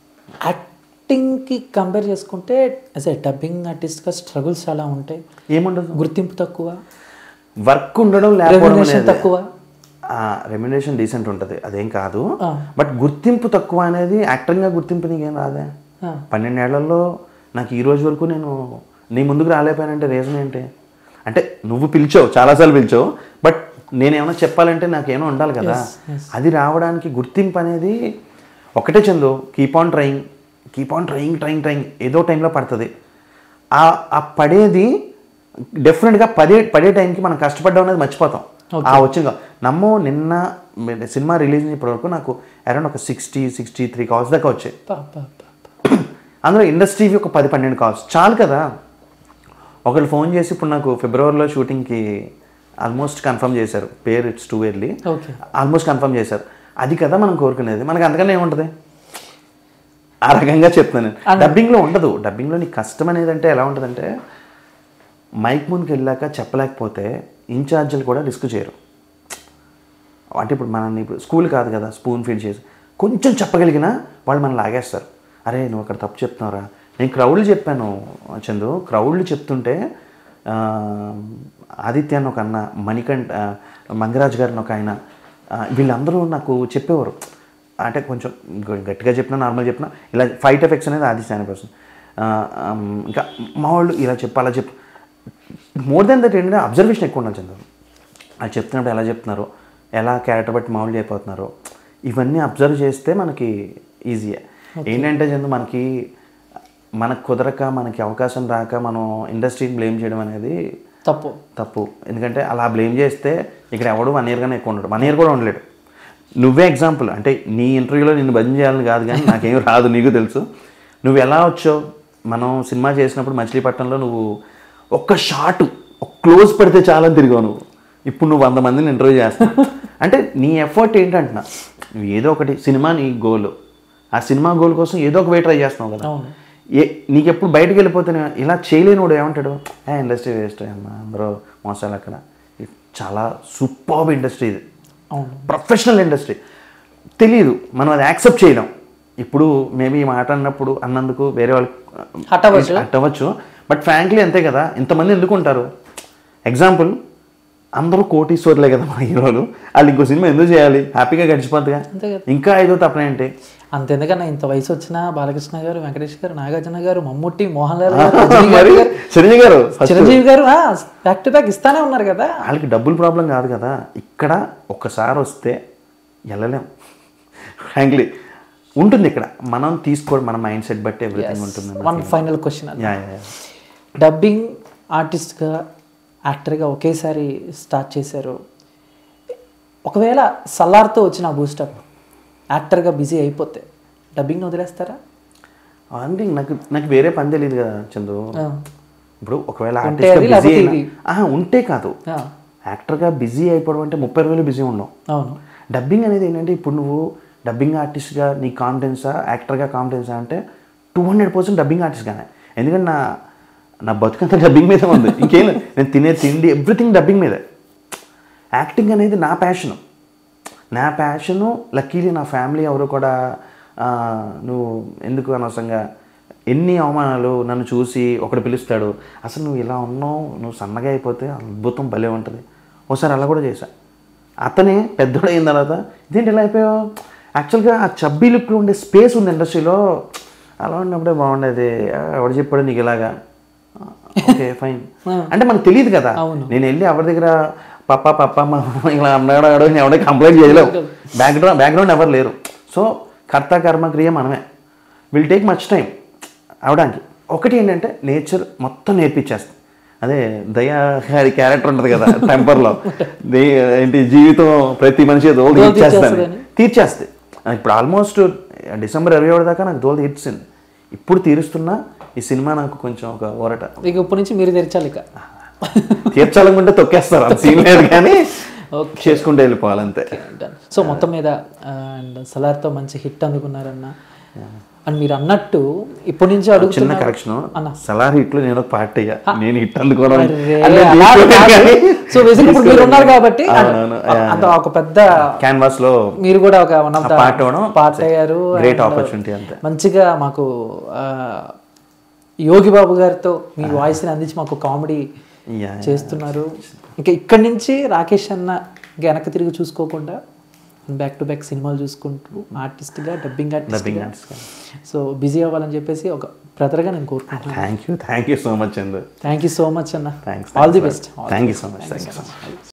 యాక్టింగ్కి కంపేర్ చేసుకుంటే యాజ్ ఎ డబ్బింగ్ ఆర్టిస్ట్గా స్ట్రగుల్స్ చాలా ఉంటాయి ఏముండదు గుర్తింపు తక్కువ వర్క్ ఉండడం లేకపోవడం రెమ్యునరేషన్ అనేది తక్కువ రెమ్యునేషన్ డీసెంట్ ఉంటుంది అదేం కాదు ఆ. బట్ గుర్తింపు తక్కువ అనేది యాక్టర్గా గుర్తింపు నీకేం రాదే ఆ. పన్నెండేళ్లలో నాకు ఈ రోజు వరకు నేను నీ ముందుకు రాలేకపోయానంటే రీజన్ ఏంటి అంటే నువ్వు పిలిచావు చాలాసార్లు పిలిచావు బట్ నేనేమైనా చెప్పాలంటే నాకేమో ఉండాలి కదా అది రావడానికి గుర్తింపు అనేది ఒకటే Chandu keep on trying keep on trying trying trying ఏదో టైంలో పడుతుంది ఆ ఆ పడేది డెఫినెట్గా పడే పడే టైంకి మనం కష్టపడ్డాం అనేది మర్చిపోతాం ఆ వచ్చింది నమ్మో నిన్న సినిమా రిలీజ్ ఇప్పటి వరకు నాకు అరౌండ్ ఒక సిక్స్టీ సిక్స్టీ త్రీ కాల్స్ దాకా వచ్చాయి పా, పా, పా, పా. అందులో ఇండస్ట్రీవి ఒక పది పన్నెండు కాల్స్ చాలు కదా ఒకళ్ళు ఫోన్ చేసి ఇప్పుడు నాకు ఫిబ్రవరిలో షూటింగ్కి ఆల్మోస్ట్ కన్ఫర్మ్ చేశారు పేరు it's too early okay almost confirm చేశారు అది కదా మనం కోరుకునేది మనకి అంతకన్నా ఏముంటుంది ఆ రకంగా చెప్తాను నేను డబ్బింగ్లో ఉండదు డబ్బింగ్లో నీకు కష్టం అనేది అంటే ఎలా ఉంటుందంటే మైక్ ముందుకు వెళ్ళాక చెప్పలేకపోతే ఇన్ఛార్జీలు కూడా రిస్క్ చేయరు అంటే ఇప్పుడు మనల్ని ఇప్పుడు స్కూల్ కాదు కదా స్పూన్ ఫీడ్ చేసి కొంచెం చెప్పగలిగినా వాళ్ళు మనం లాగేస్తారు అరే నువ్వు అక్కడ తప్పు చెప్తున్నావురా నేను క్రౌడ్లు చెప్పాను చందు క్రౌడ్లు చెప్తుంటే ఆ, ఆదిత్య అని ఒక అన్న మణికంఠ ఆ, మంగరాజ్ గారిని ఒక ఆయన ఆ, వీళ్ళందరూ నాకు చెప్పేవారు అంటే కొంచెం గట్టిగా చెప్పినా నార్మల్ చెప్పినా ఇలా ఫైట్ ఎఫెక్ట్స్ అనేది ఆదిత్య అనే పర్సన్ ఇంకా మా వాళ్ళు ఇలా చెప్పు అలా చెప్పు మోర్ దెన్ దట్ ఏంటంటే అబ్జర్వేషన్ ఎక్కువ ఉండాలి చంద్ర అది చెప్తున్నప్పుడు ఎలా చెప్తున్నారు ఎలా క్యారెక్టర్ బట్టి మామూలు అయిపోతున్నారు ఇవన్నీ అబ్జర్వ్ చేస్తే మనకి ఈజీయే ఏంటంటే చందు మనకి మనకు కుదరక మనకి అవకాశం రాక మనం ఇండస్ట్రీని బ్లేమ్ చేయడం అనేది తప్పు తప్పు ఎందుకంటే అలా బ్లేమ్ చేస్తే ఇక్కడ ఎవడు వన్ ఇయర్గానే ఎక్కువ ఉండడు వన్ ఇయర్ కూడా ఉండలేడు నువ్వే ఎగ్జాంపుల్ అంటే నీ ఇంటర్వ్యూలో నిన్ను బంద్ చేయాలని కాదు కానీ నాకేం రాదు నీకు తెలుసు నువ్వు ఎలా వచ్చావు మనం సినిమా చేసినప్పుడు మచిలీపట్నంలో నువ్వు ఒక్క షాట్ ఒక క్లోజ్ పెడితే చాలని తిరిగావు నువ్వు ఇప్పుడు నువ్వు వంద మందిని ఇంటర్వ్యూ చేస్తావు అంటే నీ ఎఫర్ట్ ఏంటంటున్నా నువ్వు ఏదో ఒకటి సినిమా నీ గోల్ ఆ సినిమా గోల్ కోసం ఏదో ఒక వే ట్రై చేస్తున్నావు కదా అవును. ఏ నీకు ఎప్పుడు బయటకు వెళ్ళిపోతే ఇలా చేయలేనివాడు ఏమంటాడు ఏ ఇండస్ట్రీ వేస్ట్ అమ్మా అందరూ మోసాలు అక్కడ ఇది చాలా సూపర్ ఇండస్ట్రీ ఇది అవును ప్రొఫెషనల్ ఇండస్ట్రీ తెలియదు మనం అది యాక్సెప్ట్ చేయడం ఇప్పుడు మేబీ ఈ మాట అన్నప్పుడు అన్నందుకు వేరే వాళ్ళు Hurt అవ్వచ్చు. అట్టవచ్చు బట్ ఫ్రాంక్లీ అంతే కదా ఇంతమంది ఎందుకు ఉంటారు ఎగ్జాంపుల్ అందరూ కోటీశ్వర్లే కదా మన హీరోలు వాళ్ళు ఇంకో సినిమా ఎందుకు చేయాలి హ్యాపీగా గడిచిపోతుందిగా అంతే కదా. ఇంకా ఐదో తప్పనేంటి అంతెందుకన్నా ఇంత వయసు వచ్చిన బాలకృష్ణ గారు వెంకటేష్ గారు నాగార్జున గారు మమ్ముట్టి మోహన్ లాల్ గారు రజనీ మరి గారు, చిరంజీవి గారు first చిరంజీవి గారు బ్యాక్ టు బ్యాక్ ఇస్తానే ఉన్నారు కదా వాళ్ళకి డబ్బులు ప్రాబ్లం కాదు కదా ఇక్కడ ఒక్కసారి వస్తే వెళ్ళలేం ఫ్రాంక్లీ ఉంటుంది ఇక్కడ మనం తీసుకోవడం మన మైండ్ సెట్ బట్టి ఎవ్రీథింగ్ ఉంటుంది one final question yeah yeah dubbing ఆర్టిస్ట్గా యాక్టర్గా ఒకేసారి స్టార్ట్ చేశారు ఒకవేళ సల్లార్తో వచ్చిన బూస్టప్ యాక్టర్గా బిజీ అయిపోతే డబ్బింగ్ వదిలేస్తారా అంటే నాకు నాకు వేరే పని తెలియదు కదా చందు ఆ. ఇప్పుడు ఒకవేళ ఉంటే ఆర్టిస్ట్ అది, బిజీ లేకపోతే ఇది. ఉంటే కాదు ఆ, యాక్టర్గా బిజీ అయిపోవడం అంటే ముప్పై రోజులు బిజీ ఉండవు అవును డబ్బింగ్ అనేది ఏంటంటే ఇప్పుడు నువ్వు డబ్బింగ్ ఆర్టిస్ట్గా నీ కాన్ఫిడెన్సా యాక్టర్గా కాన్ఫిడెన్సా అంటే టూ హండ్రెడ్ పర్సెంట్ డబ్బింగ్ ఆర్టిస్ట్గానే ఎందుకంటే నా నా బతుకంతా డబ్బింగ్ మీదే ఉంది ఇంకేం లేదు. నేను తినే తిండి ఎవ్రీథింగ్ డబ్బింగ్ మీదే యాక్టింగ్ అనేది నా ప్యాషను నా ప్యాషను లక్కీలీ నా ఫ్యామిలీ ఎవరు కూడా ఆ, నువ్వు ఎందుకు అనవసరంగా ఎన్ని అవమానాలు నన్ను చూసి ఒకడు పిలుస్తాడు అసలు నువ్వు ఇలా ఉన్నావు నువ్వు సన్నగా అయిపోతే అద్భుతం భలే ఉంటుంది ఒకసారి అలా కూడా చేశా అతనే పెద్దోడు అయిన తర్వాత ఇదేంటి ఇలా అయిపోయావు యాక్చువల్గా ఆ చబ్బీ లుక్లో ఉండే స్పేస్ ఉంది ఇండస్ట్రీలో అలా ఉన్నప్పుడే బాగుండేది ఆ, ఎవడు చెప్పాడు నీకు ఇలాగా ఓకే ఫైన్ అంటే మనకు తెలియదు కదా అవును. నేను వెళ్ళి ఎవరి దగ్గర పప్ప పప్ప మా ఇలా అన్నాడు ఆడు అని ఎవడే కంప్లైంట్ చేయలేవు బ్యాక్గ్రౌండ్ బ్యాక్గ్రౌండ్ ఎవరు లేరు సో కర్త కర్మ క్రియ మనమే విల్ టేక్ మచ్ టైం అవడానికి ఒకటి ఏంటంటే నేచర్ మొత్తం నేర్పించేస్తుంది అదే దయా గారి క్యారెక్టర్ ఉంటుంది కదా టెంపర్లో ఏంటి జీవితం ప్రతి మనిషి దోలు దోలు తీర్చేస్తాను తీర్చేస్తుందని. తీర్చేస్తుంది ఇప్పుడు ఆల్మోస్ట్ డిసెంబర్ ఇరవై ఒకటి దాకా నాకు దోలు తీర్చింది ఇప్పుడు తీరుస్తున్నా ఈ సినిమా నాకు కొంచెం ఒక ఊరట ఇక ఇప్పటి నుంచి మీరు తెరచాలి ఇక తీర్చాలనుకుంటే తొక్కేస్తారు అంత సీన్ లేదు కానీ ఓకే చేసుకుంటూ వెళ్ళిపోవాలంతే సో మొత్తం మీద అండ్ సలార్తో మంచి హిట్ అందుకున్నారన్న అండ్ మీరు అన్నట్టు ఇప్పటి నుంచి చిన్న అడుగుతున్నా కరెక్షన్ అన్న. సలార్ హిట్ లో నేను ఒక పార్ట్ అయ్యా నేను హిట్ అందుకోవడం అరే, అంటే అలా తీసుకోలేదు కాదు. కానీ సో బేసిక్ ఇప్పుడు మీరు ఉన్నారు కాబట్టి అవునవును. అంత ఒక పెద్ద క్యాన్వాస్ లో మీరు కూడా ఒక వన్ ఆఫ్ ద ఆ part అవడం పార్ట్ అయ్యారు great and opportunity అంతే. మంచిగా మాకు ఆ, యోగి బాబు గారితో మీ వాయిస్ ని అందించి మాకు కామెడీ Yeah, చేస్తున్నారు ఇంకా ఇక్కడి నుంచి రాకేష్ అన్న వెనక్కి తిరిగి చూసుకోకుండా బ్యాక్ టు బ్యాక్ సినిమాలు చూసుకుంటూ ఆర్టిస్ట్గా డబ్బింగ్ డబ్బింగ్ ఆర్టిస్ట్గా సో బిజీ అవ్వాలని చెప్పేసి ఒక బ్రదర్గా నేను కోరుకుంటున్నాను thank you thank you so much Chandu thank you so much అన్న thanks all the best thank you so much thank you so much